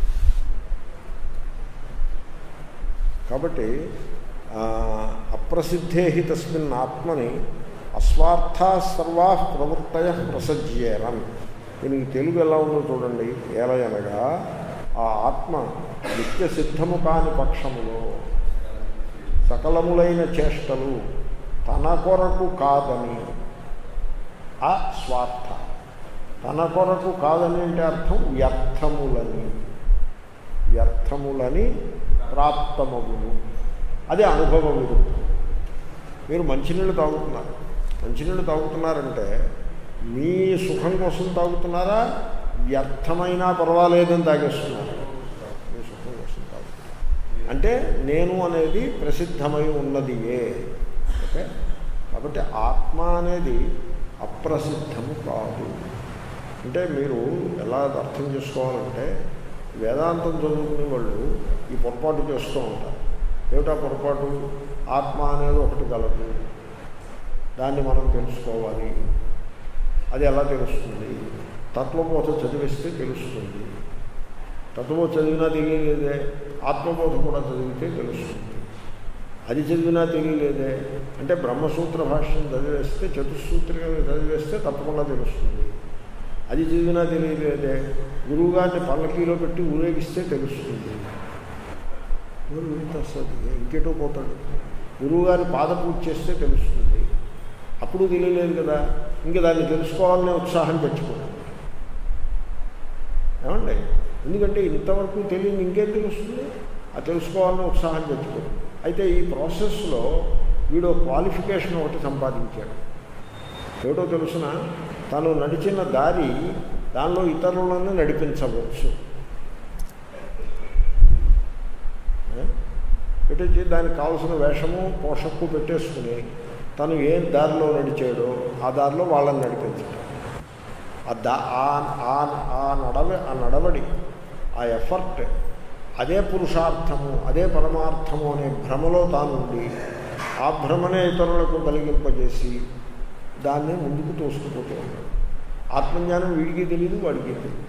కాబట్టి అప్రసిద్ధే హి తస్మిన్ ఆత్మని అస్వార్థ సర్వా ప్రవృత్తయ ప్రసజ్యేరన్ దీనికి తెలుగు ఎలా ఉందో చూడండి ఎలా అనగా ఆ ఆత్మ నిత్య సిద్ధము కాని పక్షములో సకలములైన చేష్టలు తన కొరకు కాదని ఆ స్వార్థ తన కొరకు కాదని అంటే అర్థం వ్యర్థములని వ్యర్థములని ప్రాప్తమగును అది అనుభవ విరుద్ధం మీరు మంచినీళ్ళు తాగుతున్నారు మంచినీళ్ళు తాగుతున్నారంటే మీ సుఖం కోసం తాగుతున్నారా వ్యర్థమైనా పర్వాలేదని తాగేస్తున్నారు మీ సుఖం కోసం తాగుతున్నారు అంటే నేను అనేది ప్రసిద్ధమై ఉన్నదియే ఓకే కాబట్టి ఆత్మ అనేది అప్రసిద్ధము కాదు అంటే మీరు ఎలా అర్థం చేసుకోవాలంటే వేదాంతం చదువుకునే వాళ్ళు ఈ పొరపాటు చేస్తూ ఉంటారు ఏమిటా పొరపాటు ఆత్మ అనేది ఒకటి కలదు దాన్ని మనం తెలుసుకోవాలి అది ఎలా తెలుస్తుంది తత్వబోధ చదివిస్తే తెలుస్తుంది తత్వబోధ చదివినా తెలియలేదే ఆత్మబోధ కూడా చదివితే తెలుస్తుంది అది చదివినా తెలియలేదే అంటే బ్రహ్మసూత్ర భాష్యం చదివేస్తే చతుస్సూత్రికలు చదివేస్తే తప్పకుండా తెలుస్తుంది అది చదివినా తెలియలేదే గురువుగారిని పల్లకీలో పెట్టి ఊరేగిస్తే తెలుస్తుంది ఎవరు వస్తుంది ఇంకేటో పోతాడు గురువుగారి పాద పూజ చేస్తే తెలుస్తుంది అప్పుడు తెలియలేదు కదా ఇంకా దాన్ని తెలుసుకోవాలనే ఉత్సాహం తెచ్చుకోండి ఏమండి ఎందుకంటే ఇంతవరకు తెలియని ఇంకేం తెలుస్తుంది ఆ తెలుసుకోవాలనే ఉత్సాహం తెచ్చుకోండి అయితే ఈ ప్రాసెస్లో వీడు క్వాలిఫికేషన్ ఒకటి సంపాదించాడు ఏమిటో తెలుసిన తను నడిచిన దారి దానిలో ఇతరులను నడిపించవచ్చు పెట్టేసి దానికి కావలసిన వేషము పోషక్కు పెట్టేసుకుని తను ఏ దారిలో నడిచాడో ఆ దారిలో వాళ్ళని నడిపించడం ఆ దా ఆ నడవ ఆ నడవడి ఆ ఎఫర్ట్ అదే పురుషార్థము అదే పరమార్థము అనే భ్రమలో తానుండి ఆ భ్రమనే ఇతరులకు కలిగింపజేసి దాన్ని ముందుకు తోసుకుపోతూ ఉన్నాడు ఆత్మజ్ఞానం వీడికి తెలియదు వాడికి తెలియదు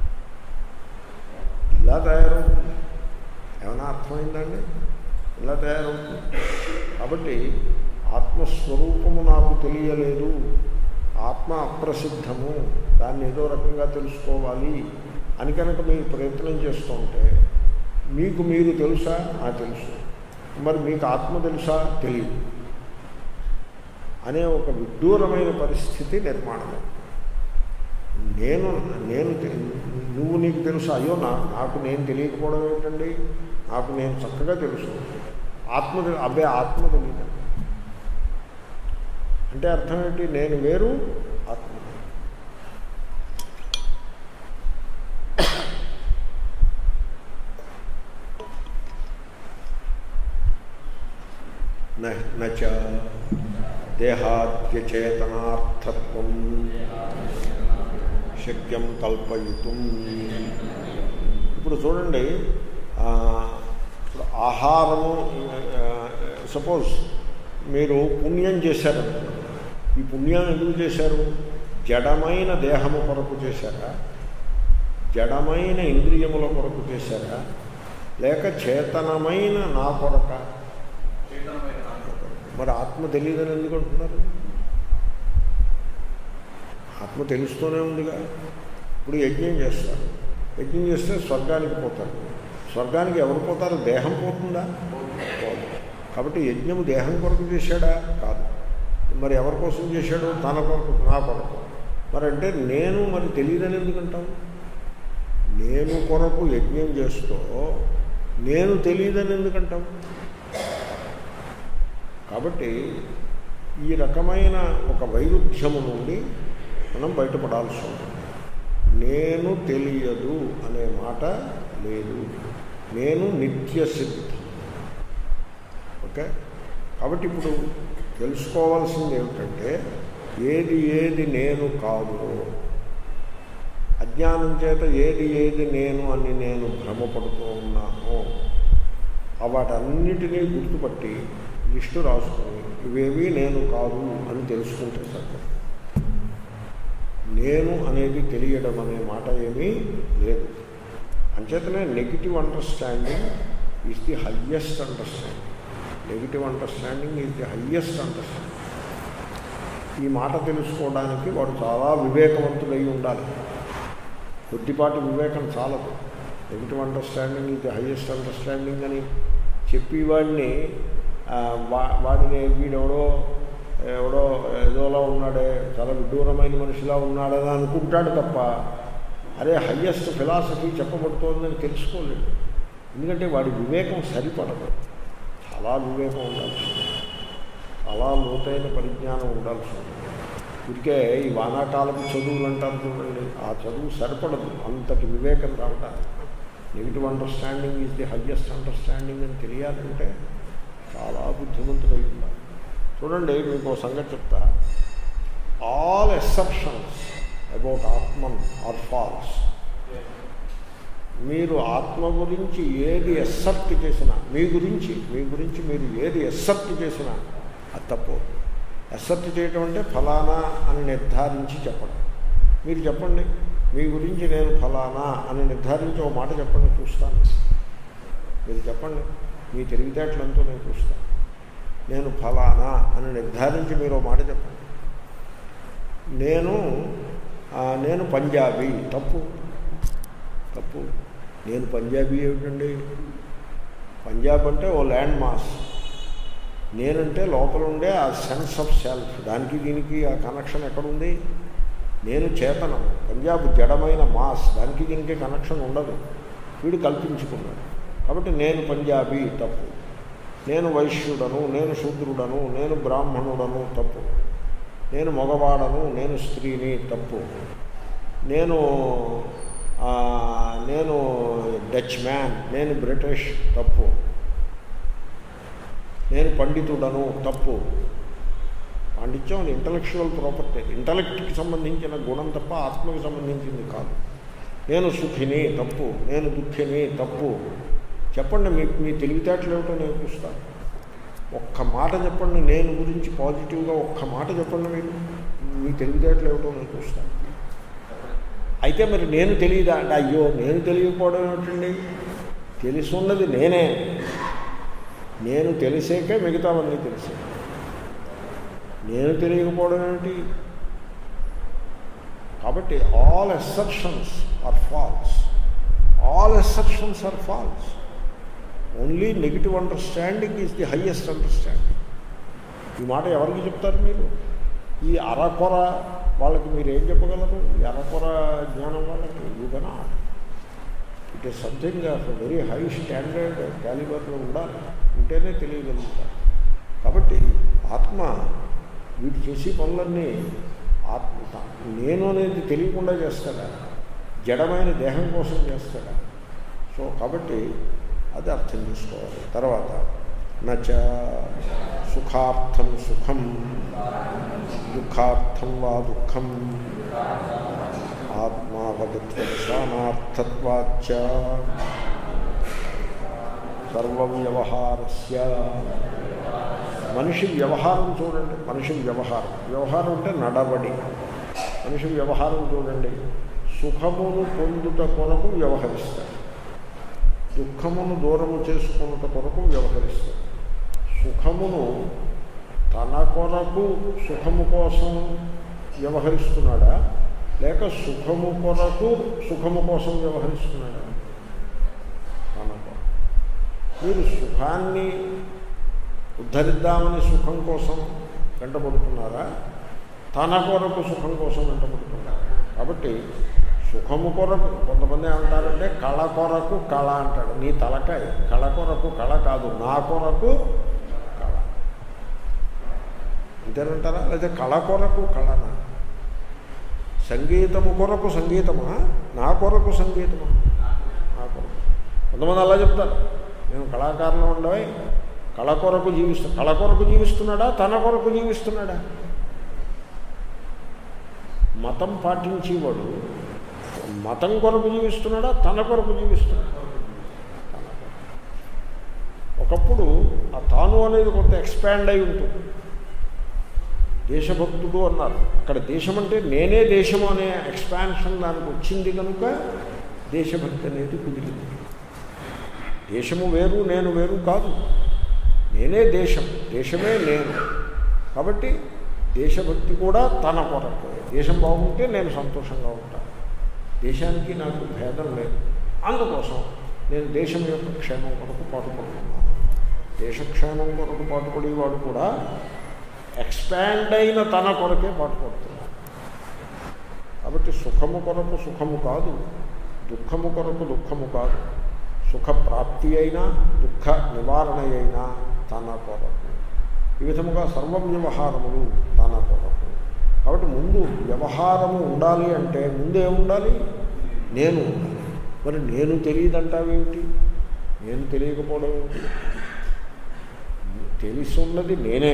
ఇలా తయారవుతుంది ఏమైనా అర్థమైందండి ఇలా తయారవుతుంది కాబట్టి ఆత్మస్వరూపము నాకు తెలియలేదు ఆత్మ అప్రసిద్ధము దాన్ని ఏదో రకంగా తెలుసుకోవాలి అని కనుక మీరు ప్రయత్నం చేస్తూ ఉంటే మీకు మీరు తెలుసా ఆ తెలుసు మరి మీకు ఆత్మ తెలుసా తెలియదు అనే ఒక విడ్డూరమైన పరిస్థితి నిర్మాణం నేను నేను నువ్వు నీకు తెలుసు అయ్యో నా నాకు నేను తెలియకపోవడం ఏంటండి నాకు నేను చక్కగా తెలుసు ఆత్మ అబ్బే ఆత్మ తెలియదు అంటే అర్థం ఏంటి నేను వేరు ఆత్మ నచ దేహాద్యచేతనార్థత్వం శక్యం కల్పయుతం ఇప్పుడు చూడండి ఇప్పుడు ఆహారము సపోజ్ మీరు పుణ్యం చేశారు ఈ పుణ్యం ఎందుకు చేశారు జడమైన దేహము కొరకు చేశారా జడమైన ఇంద్రియముల కొరకు చేశారా లేక చేతనమైన నా కొరక మరి ఆత్మ తెలియదని ఎందుకు అంటున్నారు ఆత్మ తెలుస్తూనే ఉందిగా ఇప్పుడు యజ్ఞం చేస్తారు యజ్ఞం చేస్తే స్వర్గానికి పోతారు స్వర్గానికి ఎవరు పోతారు దేహం పోతుందా పోదు కాబట్టి యజ్ఞము దేహం కొరకు చేశాడా కాదు మరి ఎవరి కోసం చేశాడు తన కొరకు నా కొరకు మరి అంటే నేను మరి తెలియదని ఎందుకంటాం నేను కొరకు యజ్ఞం చేస్తూ నేను తెలియదని ఎందుకంటాం కాబట్టి ఈ రకమైన ఒక వైరుధ్యము నుండి మనం బయటపడాల్సి ఉంటుంది నేను తెలియదు అనే మాట లేదు నేను నిత్య సిద్ధం ఓకే కాబట్టి ఇప్పుడు తెలుసుకోవాల్సింది ఏమిటంటే ఏది ఏది నేను కాదు అజ్ఞానం చేత ఏది ఏది నేను అని నేను భ్రమపడుతూ ఉన్నాను ఆ వాటన్నిటినీ గుర్తుపట్టి లిస్టు రాసుకొని ఇవేవి నేను కాదు అని తెలుసుకుంటే సరే నేను అనేది తెలియడం అనే మాట ఏమీ లేదు అంచేతనే negative understanding is the highest understanding negative understanding is the highest understanding ఈ మాట తెలుసుకోవడానికి వాడు చాలా వివేకవంతుడై ఉండాలి కొద్దిపాటి వివేకం చాలదు negative understanding is the highest understanding అని చెప్పేవాడిని ఆ, వా వాడిని వీడెవడో ఎవడో ఏదోలా ఉన్నాడే చాలా విడ్డూరమైన మనిషిలా ఉన్నాడని అనుకుంటాడు తప్ప అరే హయ్యెస్ట్ ఫిలాసఫీ చెప్పబడుతోందని తెలుసుకోలేడు ఎందుకంటే వాడి వివేకం సరిపడదు చాలా వివేకం ఉండాల్సి ఉంది చాలా లోతైన పరిజ్ఞానం ఉండాల్సి ఉంది ఇదికే ఈ వానాకాలపు చదువులు అంటారు చూడండి ఆ చదువు సరిపడదు అంతటి వివేకం రావడానికి negative understanding is the highest understanding అని తెలియాలంటే చాలా బుద్ధిమంతుడై ఉండాలి చూడండి మీకు ఒక సంగతి చెప్తా all exceptions about atman are false మీరు ఆత్మ గురించి ఏది ఎస్సర్ట్ చేసినా మీ గురించి మీ గురించి మీరు ఏది ఎస్సర్ట్ చేసినా అది తప్పు ఎస్సర్ట్ చేయటం అంటే ఫలానా అని నిర్ధారించి చెప్పడం మీరు చెప్పండి మీ గురించి నేను ఫలానా అని నిర్ధారించి ఒక మాట చెప్పండి చూస్తాను మీరు చెప్పండి మీ తెలివితేటలంతో నేను చూస్తాను నేను ఫలానా అని నిర్ధారించి మీరు ఒక మాట చెప్పండి నేను ఆ, నేను పంజాబీ తప్పు తప్పు నేను పంజాబీ ఏమిటండి పంజాబ్ అంటే ఓ ల్యాండ్ మాస్ నేనంటే లోపల ఉండే ఆ సెన్స్ ఆఫ్ సెల్ఫ్ దానికి దీనికి ఆ కనెక్షన్ ఎక్కడుంది నేను చేతనం పంజాబ్ జడమైన మాస్ దానికి దీనికి కనెక్షన్ ఉండదు వీడు కల్పించుకున్నాడు కాబట్టి నేను పంజాబీ తప్పు నేను వైశ్యుడను నేను శూద్రుడను నేను బ్రాహ్మణుడను తప్పు నేను మగవాడను నేను స్త్రీని తప్పు నేను ఆ, నేను డచ్ మ్యాన్ నేను బ్రిటిష్ తప్పు నేను పండితుడను తప్పు పాండిత్యం ఇంటలెక్చువల్ ప్రాపర్టీ ఇంటలెక్ట్కి సంబంధించిన గుణం తప్ప ఆత్మకి సంబంధించింది కాదు నేను సుఖిని తప్పు నేను దుఃఖిని తప్పు చెప్పండి మీ మీ తెలివితేటలు ఏమిటో నేను చూస్తాను ఒక్క మాట చెప్పండి నేను గురించి పాజిటివ్గా ఒక్క మాట చెప్పండి మీరు మీ తెలివితేటలు ఏమిటో నేను చూస్తాను అయితే మరి నేను తెలియదా అంటే అయ్యో నేను తెలియకపోవడం ఏమిటండి తెలుసున్నది నేనే నేను తెలిసేకే మిగతావన్నీ తెలిసే నేను తెలియకపోవడం ఏమిటి కాబట్టి all exceptions are false all exceptions are false only negative understanding is the highest understanding ఈ మాట ఎవరికి చెప్తారు మీరు ఈ అరకొర వాళ్ళకి మీరు ఏం చెప్పగలరు ఈ అరకొర జ్ఞానం వాళ్ళకి you cannot it is something of very high standard క్యాలిబర్లో ఉండాలి ఉంటేనే తెలియగలుగుతారు కాబట్టి ఆత్మ వీటి చేసే పనులన్నీ ఆత్మ నేను అనేది తెలియకుండా చేస్తాడా జడమైన దేహం కోసం చేస్తాడా సో కాబట్టి అది అర్థం చేసుకోవాలి తర్వాత నచ సుఖార్థం సుఖం దుఃఖార్థం వా దుఃఖం ఆత్మావగత్వసానార్థత్వాచ్చ సర్వవ్యవహారస్య మనిషి వ్యవహారం చూడండి మనిషి వ్యవహారం వ్యవహారం అంటే నడవడి మనిషి వ్యవహారం చూడండి సుఖమును పొందుట కొరకు వ్యవహరిస్తాడు దుఃఖమును దూరము చేసుకున్నట కొరకు వ్యవహరిస్తాడు సుఖమును తన కొరకు సుఖము కోసం వ్యవహరిస్తున్నాడా లేక సుఖము కొరకు సుఖము కోసం వ్యవహరిస్తున్నాడా తన కొరకు మీరు సుఖాన్ని ఉద్ధరిద్దామని సుఖం కోసం వెంటబడుతున్నారా తన కొరకు సుఖం కోసం వెంటబడుతున్నారా కాబట్టి సుఖము కొరకు కొంతమంది ఏమంటారంటే కళ కొరకు కళ అంటాడు నీ తలకాయ కళ కొరకు కళ కాదు నా కొరకు కళ అంతేనంటారా లేదా కళ కొరకు కళనా సంగీతము కొరకు సంగీతమా నా కొరకు సంగీతమా నా కొరకు కొంతమంది అలా చెప్తారు నేను కళాకారులు ఉండవై కళ కొరకు జీవిస్తు కళ కొరకు జీవిస్తున్నాడా తన కొరకు జీవిస్తున్నాడా మతం పాటించేవాడు మతం కొరకు జీవిస్తున్నాడా తన కొరకు జీవిస్తున్నాడా తన కొరకు. ఒకప్పుడు ఆ తాను అనేది కొంత ఎక్స్పాండ్ అయి ఉంటుంది దేశభక్తుడు అన్నారు అక్కడ దేశం అంటే నేనే దేశం అనే ఎక్స్పాన్షన్ దానికి వచ్చింది కనుక దేశభక్తి అనేది కుదిరింది దేశము వేరు నేను వేరు కాదు నేనే దేశం దేశమే నేను కాబట్టి దేశభక్తి కూడా తన కొరకు దేశం బాగుంటే నేను సంతోషంగా ఉంటాను దేశానికి నాకు భేదం లేదు అందుకోసం నేను దేశం యొక్క క్షేమం కొరకు పాటుపడుతున్నాను దేశక్షేమం కొరకు పాటుపడేవాడు కూడా ఎక్స్పాండ్ అయిన తన కొరకే పాటుపడుతున్నాడు కాబట్టి సుఖము కొరకు సుఖము కాదు దుఃఖము కొరకు దుఃఖము కాదు సుఖ ప్రాప్తి అయినా దుఃఖ నివారణ అయినా తన కొరకు ఈ విధముగా సర్వ వ్యవహారములు తన కొరకు కాబట్టి ముందు వ్యవహారము ఉండాలి అంటే ముందు ఏముండాలి నేను ఉండాలి మరి నేను తెలియదంటావేమిటి నేను తెలియకపోవడం ఏమిటి తెలుసున్నది నేనే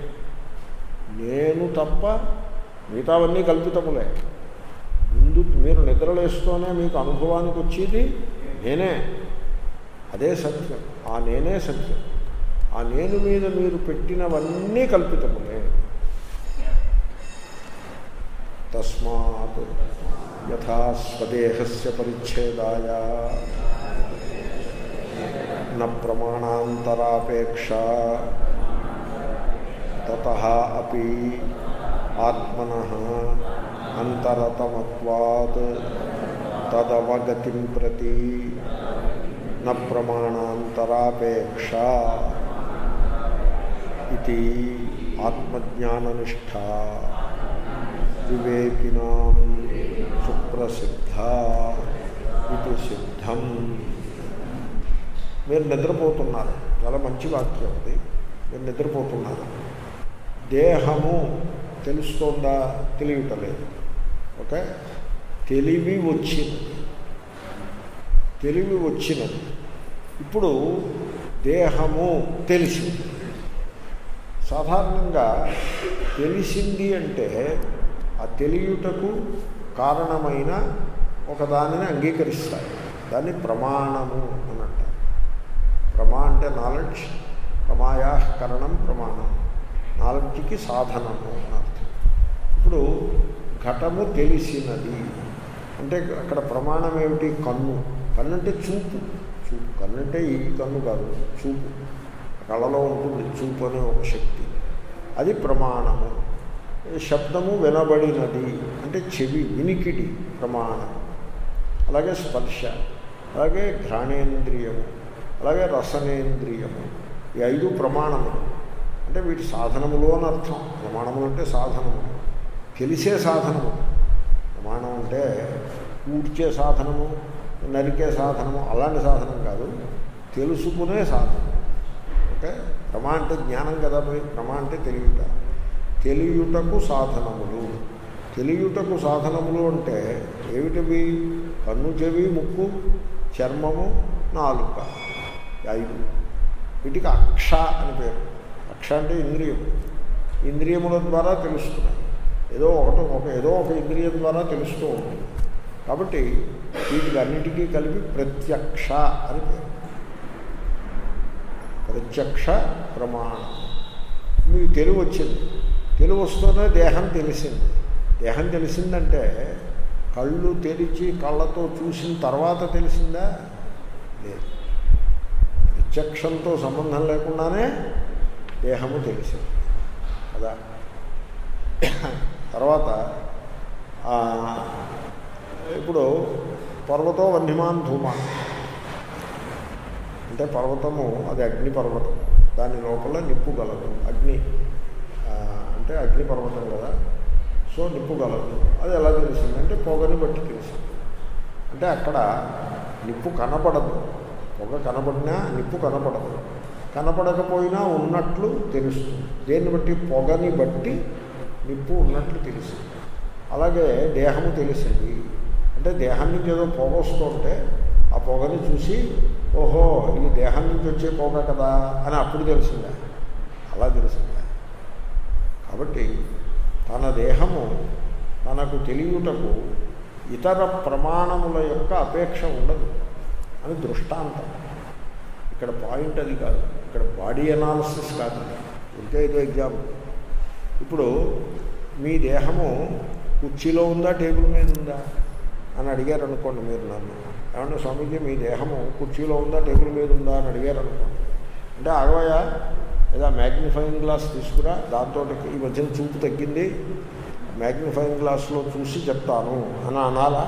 నేను తప్ప మిగతావన్నీ కల్పితములే ముందు మీరు నిద్రలేస్తూనే మీకు అనుభవానికి వచ్చేది నేనే అదే సత్యం ఆ నేనే సత్యం ఆ నేను మీద మీరు పెట్టినవన్నీ కల్పితములే తస్మాత్ యథా స్వదేహస్య పరిచ్ఛేదాయ న ప్రమాణాంతరాపేక్ష తత అపి ఆత్మన అంతరతమత్వాత్ తదవగతిం ప్రతి న ప్రమాణాంతరాపేక్ష ఇది ఆత్మజ్ఞాననిష్ట వివేకినాం సుప్రసిద్ధ ఇది సిద్ధం మీరు నిద్రపోతున్నారు చాలా మంచి వాక్యం అది మీరు నిద్రపోతున్నారు దేహము తెలుస్తోందా తెలియటలేదు ఓకే తెలివి వచ్చినది తెలివి వచ్చినది ఇప్పుడు దేహము తెలిసింది సాధారణంగా తెలిసింది అంటే ఆ తెలియుటకు కారణమైన ఒకదానిని అంగీకరిస్తారు దాన్ని ప్రమాణము అని అంటారు ప్రమా అంటే నాలెడ్జ్ ప్రమాయా కరణం ప్రమాణం నాలెడ్జ్కి సాధనము అని అర్థం ఇప్పుడు ఘటము తెలిసినది అంటే అక్కడ ప్రమాణం ఏమిటి కన్ను కన్ను అంటే చూపు చూపు కన్ను అంటే ఈ కన్ను కాదు చూపు కళలో ఉంటుంది చూపు అనే ఒక శక్తి అది ప్రమాణము శబ్దము వినబడినది అంటే చెవి వినికిడి ప్రమాణం అలాగే స్పర్శ అలాగే ఘ్రాణేంద్రియము అలాగే రసనేంద్రియము ఈ ఐదు ప్రమాణములు అంటే వీటి సాధనములు అని అర్థం ప్రమాణములు అంటే సాధనములు తెలిసే సాధనము ప్రమాణం అంటే కూర్చే సాధనము నరికే సాధనము అలాంటి సాధనం కాదు తెలుసుకునే సాధనం ఓకే ప్రమా అంటే జ్ఞానం కదా మరి ప్రమా అంటే తెలియట తెలియుటకు సాధనములు తెలియుటకు సాధనములు అంటే ఏమిటవి కన్ను చెవి ముక్కు చర్మము నాలుక ఐదు వీటికి అక్ష అని పేరు అక్ష అంటే ఇంద్రియం ఇంద్రియముల ద్వారా తెలుస్తున్నాయి ఏదో ఒకటి ఒక ఏదో ఒక ఇంద్రియం ద్వారా తెలుస్తూ ఉంటుంది కాబట్టి వీటికి అన్నిటికీ కలిపి ప్రత్యక్ష అని పేరు ప్రత్యక్ష ప్రమాణం మీకు తెలివి వచ్చింది తెలివి వస్తూనే దేహం తెలిసింది దేహం తెలిసిందంటే కళ్ళు తెరిచి కళ్ళతో చూసిన తర్వాత తెలిసిందా లేదు ప్రత్యక్షంతో సంబంధం లేకుండానే దేహము తెలిసింది కదా తర్వాత ఇప్పుడు పర్వతో వన్యమాన్ ధూమాన్ అంటే పర్వతము అది అగ్ని పర్వతం దాని లోపల నిప్పు గలదు అగ్ని అంటే అగ్ని పర్వతం కదా సో నిప్పు గలదు అది ఎలా తెలిసింది అంటే పొగని బట్టి తెలిసింది అంటే అక్కడ నిప్పు కనపడదు పొగ కనపడినా నిప్పు కనపడదు కనపడకపోయినా ఉన్నట్లు తెలుస్తుంది దేన్ని బట్టి పొగని బట్టి నిప్పు ఉన్నట్లు తెలిసింది అలాగే దేహము తెలిసింది అంటే దేహం నుంచి ఏదో పొగ వస్తుంటే ఆ పొగని చూసి ఓహో ఇది దేహం నుంచి వచ్చే పొగ కదా అని అప్పుడు తెలిసిందా అలా తెలిసిందా కాబట్టి తన దేహము తనకు తెలియటకు ఇతర ప్రమాణముల యొక్క అపేక్ష ఉండదు అని దృష్టాంతం ఇక్కడ పాయింట్ అది కాదు ఇక్కడ బాడీ అనాలిసిస్ కాదు ఇంకే ఏదో ఎగ్జాంపుల్ ఇప్పుడు మీ దేహము కుర్చీలో ఉందా టేబుల్ మీద ఉందా అని అడిగారు అనుకోండి మీరు నన్ను ఏమన్నా స్వామీజీ మీ దేహము కుర్చీలో ఉందా టేబుల్ మీద ఉందా అని అడిగారు అనుకోండి అంటే ఆగవయ్యా లేదా మ్యాగ్నిఫైయింగ్ గ్లాస్ తీసుకురా దాంతో ఈ మధ్యన చూపు తగ్గింది మ్యాగ్నిఫైయింగ్ గ్లాస్లో చూసి చెప్తాను అని అనాలా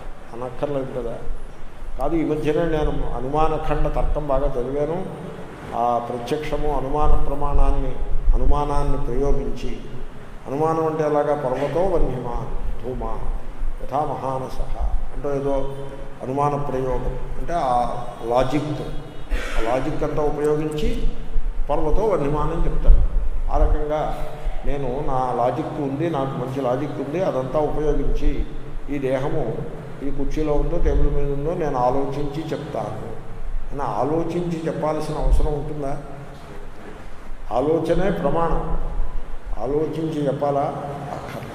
అనక్కర్లేదు కదా కాదు ఈ మధ్యనే నేను అనుమానఖండ తర్కం బాగా చదివాను ఆ ప్రత్యక్షము అనుమాన ప్రమాణాన్ని అనుమానాన్ని ప్రయోగించి అనుమానం అంటే ఎలాగా పర్వతో వన్యమా ధూమా యథా మహానస అంటే ఏదో అనుమాన ప్రయోగం అంటే ఆ లాజిక్ ఆ లాజిక్ అంతా ఉపయోగించి పర్వతో వన్యమానం చెప్తాను ఆ రకంగా నేను నా లాజిక్ ఉంది నాకు మంచి లాజిక్ ఉంది అదంతా ఉపయోగించి ఈ దేహము ఈ కుర్చీలో ఉందో టేబుల్ మీద ఉందో నేను ఆలోచించి చెప్తాను అని ఆలోచించి చెప్పాల్సిన అవసరం ఉంటుందా ఆలోచనే ప్రమాణం ఆలోచించి చెప్పాలా అక్కర్లా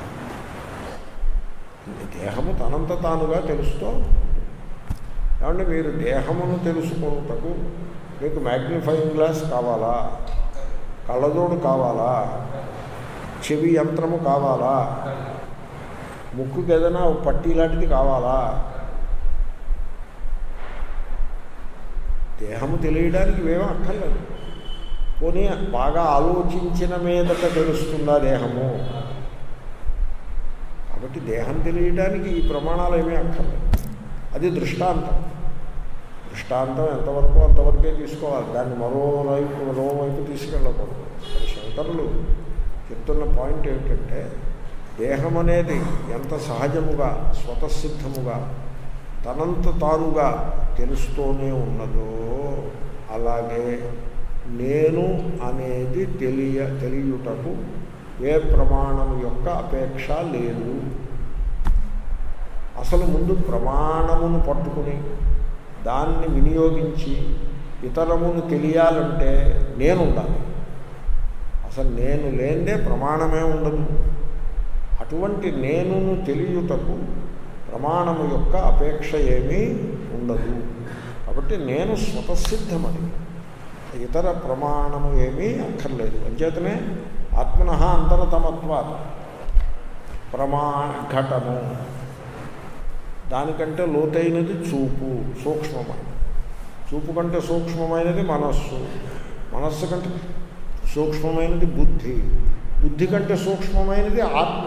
ఈ దేహము తనంత తానుగా తెలుస్తూ ఏమంటే మీరు దేహమును తెలుసుకున్నటకు మీకు మ్యాగ్నిఫైయింగ్ గ్లాస్ కావాలా కళ్ళజోడు కావాలా చెవి యంత్రము కావాలా ముక్కుకి ఏదైనా ఒక పట్టీ లాంటిది కావాలా దేహము తెలియడానికి ఇవేమీ అక్కర్లేదు పోనీ బాగా ఆలోచించిన మీదట తెలుస్తుందా దేహము కాబట్టి దేహం తెలియడానికి ఈ ప్రమాణాలు ఏమీ అక్కర్లేదు అది దృష్టాంతం దృష్టాంతం ఎంతవరకు అంతవరకే తీసుకోవాలి దాన్ని మరో వైపు మరో వైపు తీసుకెళ్ళకూడదు అది శంకరులు చెప్తున్న పాయింట్ ఏమిటంటే దేహం అనేది ఎంత సహజముగా స్వతసిద్ధముగా తనంత తానుగా తెలుస్తూనే ఉన్నదో అలాగే నేను అనేది తెలియ తెలియుటకు ఏ ప్రమాణం యొక్క అపేక్ష లేదు అసలు ముందు ప్రమాణమును పట్టుకుని దాన్ని వినియోగించి ఇతరమును తెలియాలంటే నేను ఉండాలి అసలు నేను లేనిదే ప్రమాణమే ఉండదు అటువంటి నేనును తెలియుటకు ప్రమాణము యొక్క అపేక్ష ఏమీ ఉండదు కాబట్టి నేను స్వతసిద్ధమని ఇతర ప్రమాణము ఏమీ అక్కర్లేదు అంచేతనే ఆత్మన అంతరతమత్వ ప్రమాణ ఘటము దానికంటే లోతైనది చూపు సూక్ష్మమైనది చూపు కంటే సూక్ష్మమైనది మనస్సు మనస్సు కంటే సూక్ష్మమైనది బుద్ధి బుద్ధి కంటే సూక్ష్మమైనది ఆత్మ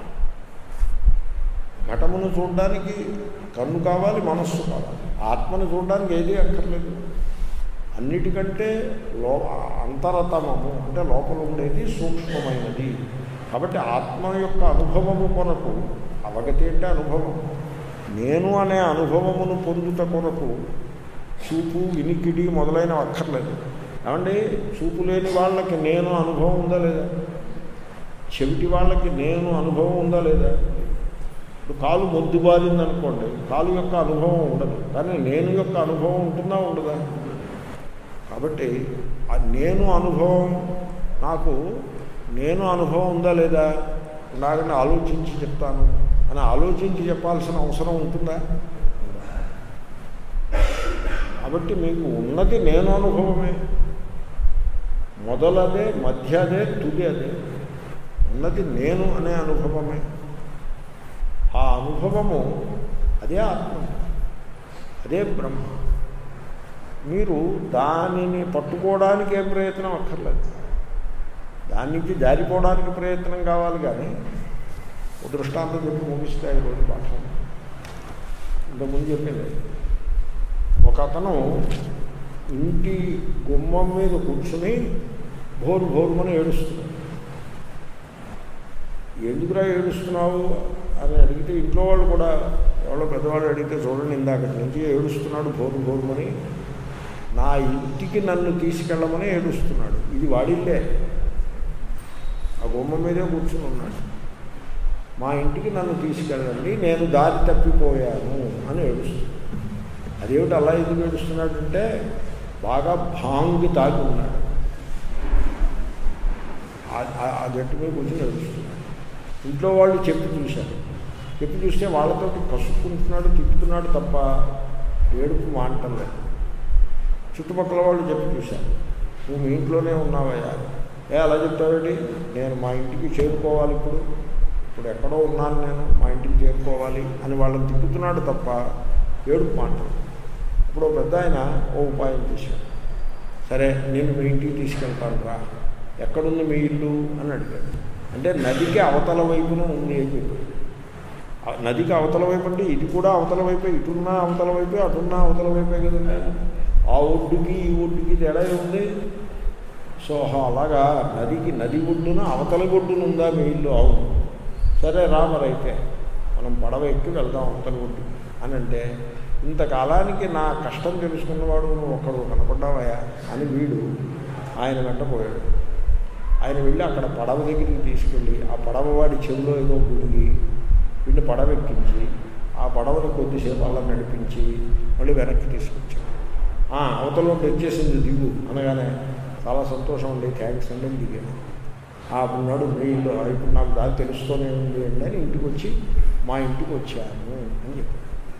ఘటమును చూడడానికి కన్ను కావాలి మనస్సు కావాలి ఆత్మను చూడడానికి ఏది అక్కర్లేదు అన్నిటికంటే లో అంతరతమము అంటే లోపల ఉండేది సూక్ష్మమైనది కాబట్టి ఆత్మ యొక్క అనుభవము కొరకు అవగతి అంటే అనుభవం నేను అనే అనుభవమును పొందుట కొరకు చూపు వినికిడి మొదలైన అక్కర్లేదు ఏమండి చూపు లేని వాళ్ళకి నేను అనుభవం ఉందా లేదా చెవిటి వాళ్ళకి నేను అనుభవం ఉందా లేదా ఇప్పుడు కాలు మొద్దుబారింది అనుకోండి కాలు యొక్క అనుభవం ఉండదు కానీ నేను యొక్క అనుభవం ఉంటుందా ఉండదా కాబట్టి ఆ నేను అనుభవం నాకు నేను అనుభవం ఉందా లేదా ఉండాలని ఆలోచించి చెప్తాను అని ఆలోచించి చెప్పాల్సిన అవసరం ఉంటుందా కాబట్టి మీకు ఉన్నది నేను అనుభవమే మొదలదే మధ్య అదే తుది అదే ఉన్నది నేను అనే అనుభవమే ఆ అనుభవము అదే ఆత్మ అదే బ్రహ్మ మీరు దానిని పట్టుకోవడానికి ఏం ప్రయత్నం అక్కర్లేదు దాని నుంచి జారిపోవడానికి ప్రయత్నం కావాలి కానీ ఓ దృష్టాంతం చెప్పి ముగిస్తే ఈరోజు పాఠం ఇంతకుముందు చెప్పింది ఒక అతను ఇంటి గుమ్మం మీద కూర్చుని భోరు భోరుమని ఏడుస్తున్నాడు ఎందుకురా ఏడుస్తున్నావు అని అడిగితే ఇంట్లో వాళ్ళు కూడా ఎవరో పెద్దవాళ్ళు అడిగితే చూడండి ఇందాకటి నుంచి ఏడుస్తున్నాడు భోరు భోరుమని నా ఇంటికి నన్ను తీసుకెళ్ళమని ఏడుస్తున్నాడు ఇది వాడిల్లే ఆ గుమ్మం మీదే కూర్చుని ఉన్నాడు మా ఇంటికి నన్ను తీసుకెళ్ళండి నేను దారి తప్పిపోయాను అని ఏడుస్తున్నాడు అదేమిటి అలా ఎందుకు ఏడుస్తున్నాడంటే బాగా భాంగి తాగి ఉన్నాడు ఆ గట్టు మీద కూర్చొని ఏడుస్తున్నాడు ఇంట్లో వాళ్ళు చెప్పి చూశారు చెప్పి చూస్తే వాళ్ళతో కసుక్కుంటున్నాడు తిప్పుతున్నాడు తప్ప ఏడుపు మాంటలేదు చుట్టుపక్కల వాళ్ళు చెప్పి చూశారు నువ్వు మీ ఇంట్లోనే ఉన్నావయ్యా ఏ అలా చెప్తావేంటి నేను మా ఇంటికి చేరుకోవాలి ఇప్పుడు ఇప్పుడు ఎక్కడో ఉన్నాను నేను మా ఇంటికి చేరుకోవాలి అని వాళ్ళని తిప్పుతున్నాడు తప్ప ఏడుపు మాట ఇప్పుడు పెద్ద ఆయన ఓ ఉపాయం చేశాడు సరే నేను మీ ఇంటికి తీసుకెళ్తాను రా ఎక్కడుంది మీ ఇల్లు అని అడిగాడు అంటే నదికి అవతల వైపున ఉంది అని చెప్పాడు నదికి అవతల వైపు అంటే ఇది కూడా అవతల వైపే ఇటున్నా అవతల వైపే అటున్నా అవతల వైపే కదండి ఆ ఒడ్డుకి ఈ ఒడ్డుకి తేడా ఉంది సో అలాగా నదికి నది ఒడ్డున అవతల ఒడ్డున ఉందా మీ ఇల్లు అవును సరే రా మరైతే మనం పడవ ఎక్కి వెళ్దాం అవతల ఒడ్డుకి అని అంటే ఇంతకాలానికి నా కష్టం తెలుసుకున్నవాడు నువ్వు ఒక్కడు కనపడ్డావయా అని వీడు ఆయన వెంట పోయాడు ఆయన వెళ్ళి అక్కడ పడవ దగ్గరికి తీసుకెళ్ళి ఆ పడవ వాడి చెవిలో ఏదో గుడిగి వీడిని పడవ ఎక్కించి ఆ పడవను కొద్దిసేపు అలా నడిపించి మళ్ళీ వెనక్కి తీసుకొచ్చాడు "ఆ, అవతల నుండి వచ్చేసింది దిగు అనగానే చాలా సంతోషం అండి థ్యాంక్స్ అండి అని దిగాను ఆ అప్పుడున్నాడు మీ ఇల్లు "ఆ, ఇప్పుడు నాకు దారి తెలుస్తూనే ఉంది అండి అని ఇంటికి వచ్చి మా ఇంటికి వచ్చాను అని చెప్పాడు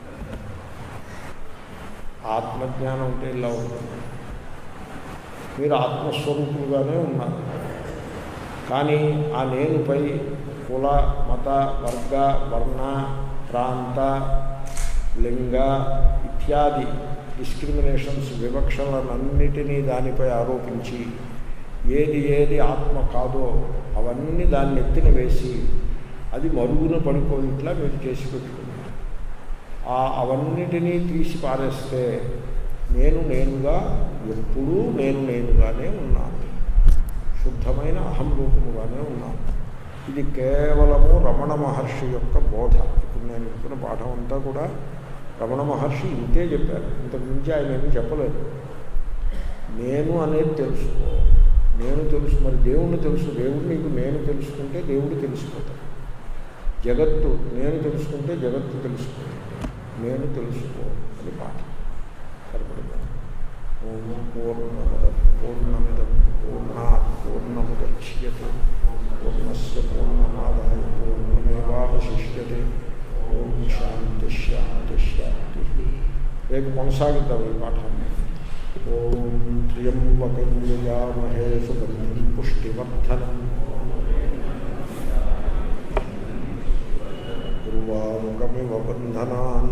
ఆత్మజ్ఞానం అంటే ఇలా ఉంటుంది మీరు ఆత్మస్వరూపులుగానే ఉన్నారు కానీ ఆ నేనుపై కుల మత వర్గ వర్ణ ప్రాంత లింగ ఇత్యాది డిస్క్రిమినేషన్స్ వివక్షలనన్నిటినీ దానిపై ఆరోపించి ఏది ఏది ఆత్మ కాదో అవన్నీ దాన్ని ఎత్తిన వేసి అది మరుగున పడిపోయిట్లా మీరు చేసి పెట్టుకున్నారు ఆ అవన్నిటినీ తీసి పారేస్తే నేను నేనుగా ఎప్పుడూ నేను నేనుగానే ఉన్నాను శుద్ధమైన అహం రూపముగానే ఉన్నాను ఇది కేవలము రమణ మహర్షి యొక్క బోధ ఇప్పుడు నేను చెప్పిన పాఠం అంతా కూడా రమణ మహర్షి ఇంతే చెప్పారు ఇంతకు మించి ఆయన ఏమీ చెప్పలేదు నేను అనేది తెలుసుకో నేను తెలుసు మరి దేవుణ్ణి తెలుసు దేవుడు నీకు నేను తెలుసుకుంటే దేవుడు తెలిసిపోతాడు జగత్తు నేను తెలుసుకుంటే జగత్తు తెలుసుకుంటాడు నేను తెలుసుకో అని పాఠ సరిపడింది ఓం పూర్ణమద పూర్ణమిదం పూర్ణా పూర్ణముద్యతే పూర్ణస్ పూర్ణమాదాయ పూర్ణమేవాశిష్యతే ఓం శాంతి శాంతి శాంతి రేపు కొనసాగిద్దాం ఈ పాఠాన్ని ఓం త్ర్యంబకమహే సుగంధం పుష్టివర్ధనం ఉర్వాముకమివ బంధనాన్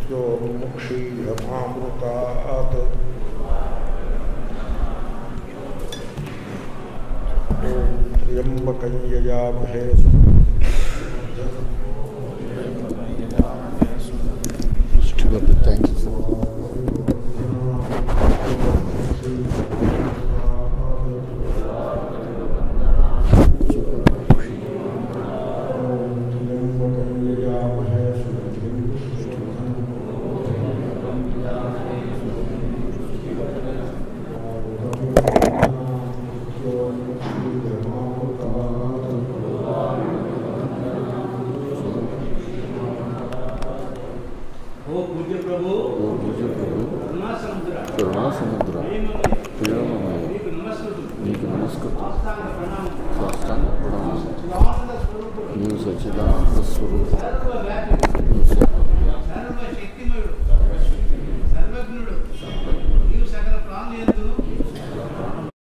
మృత్యోర్ముక్షీయమామృతాత్ ఓం త్ర్యంబకం యజామహే Thank you, sir. త్ర్యంబకం యజామహే సుగంధిం ఓ పూజ్య ప్రభు ఓ పూజ్య ప్రభు కరుణా సముద్ర కరుణా సముద్ర ప్రేమమయ, ప్రేమమయ నీకు నమస్కృతులు నీకు నమస్కృతం సాష్టాంగ ప్రణామం సాష్టాంగ ప్రణామం సచిదానంద స్వరూపుడు నీవు సచ్చిదానంద స్వరూపం సర్వవ్యాపి నీవు సర్వ సర్వశక్తిమయుడు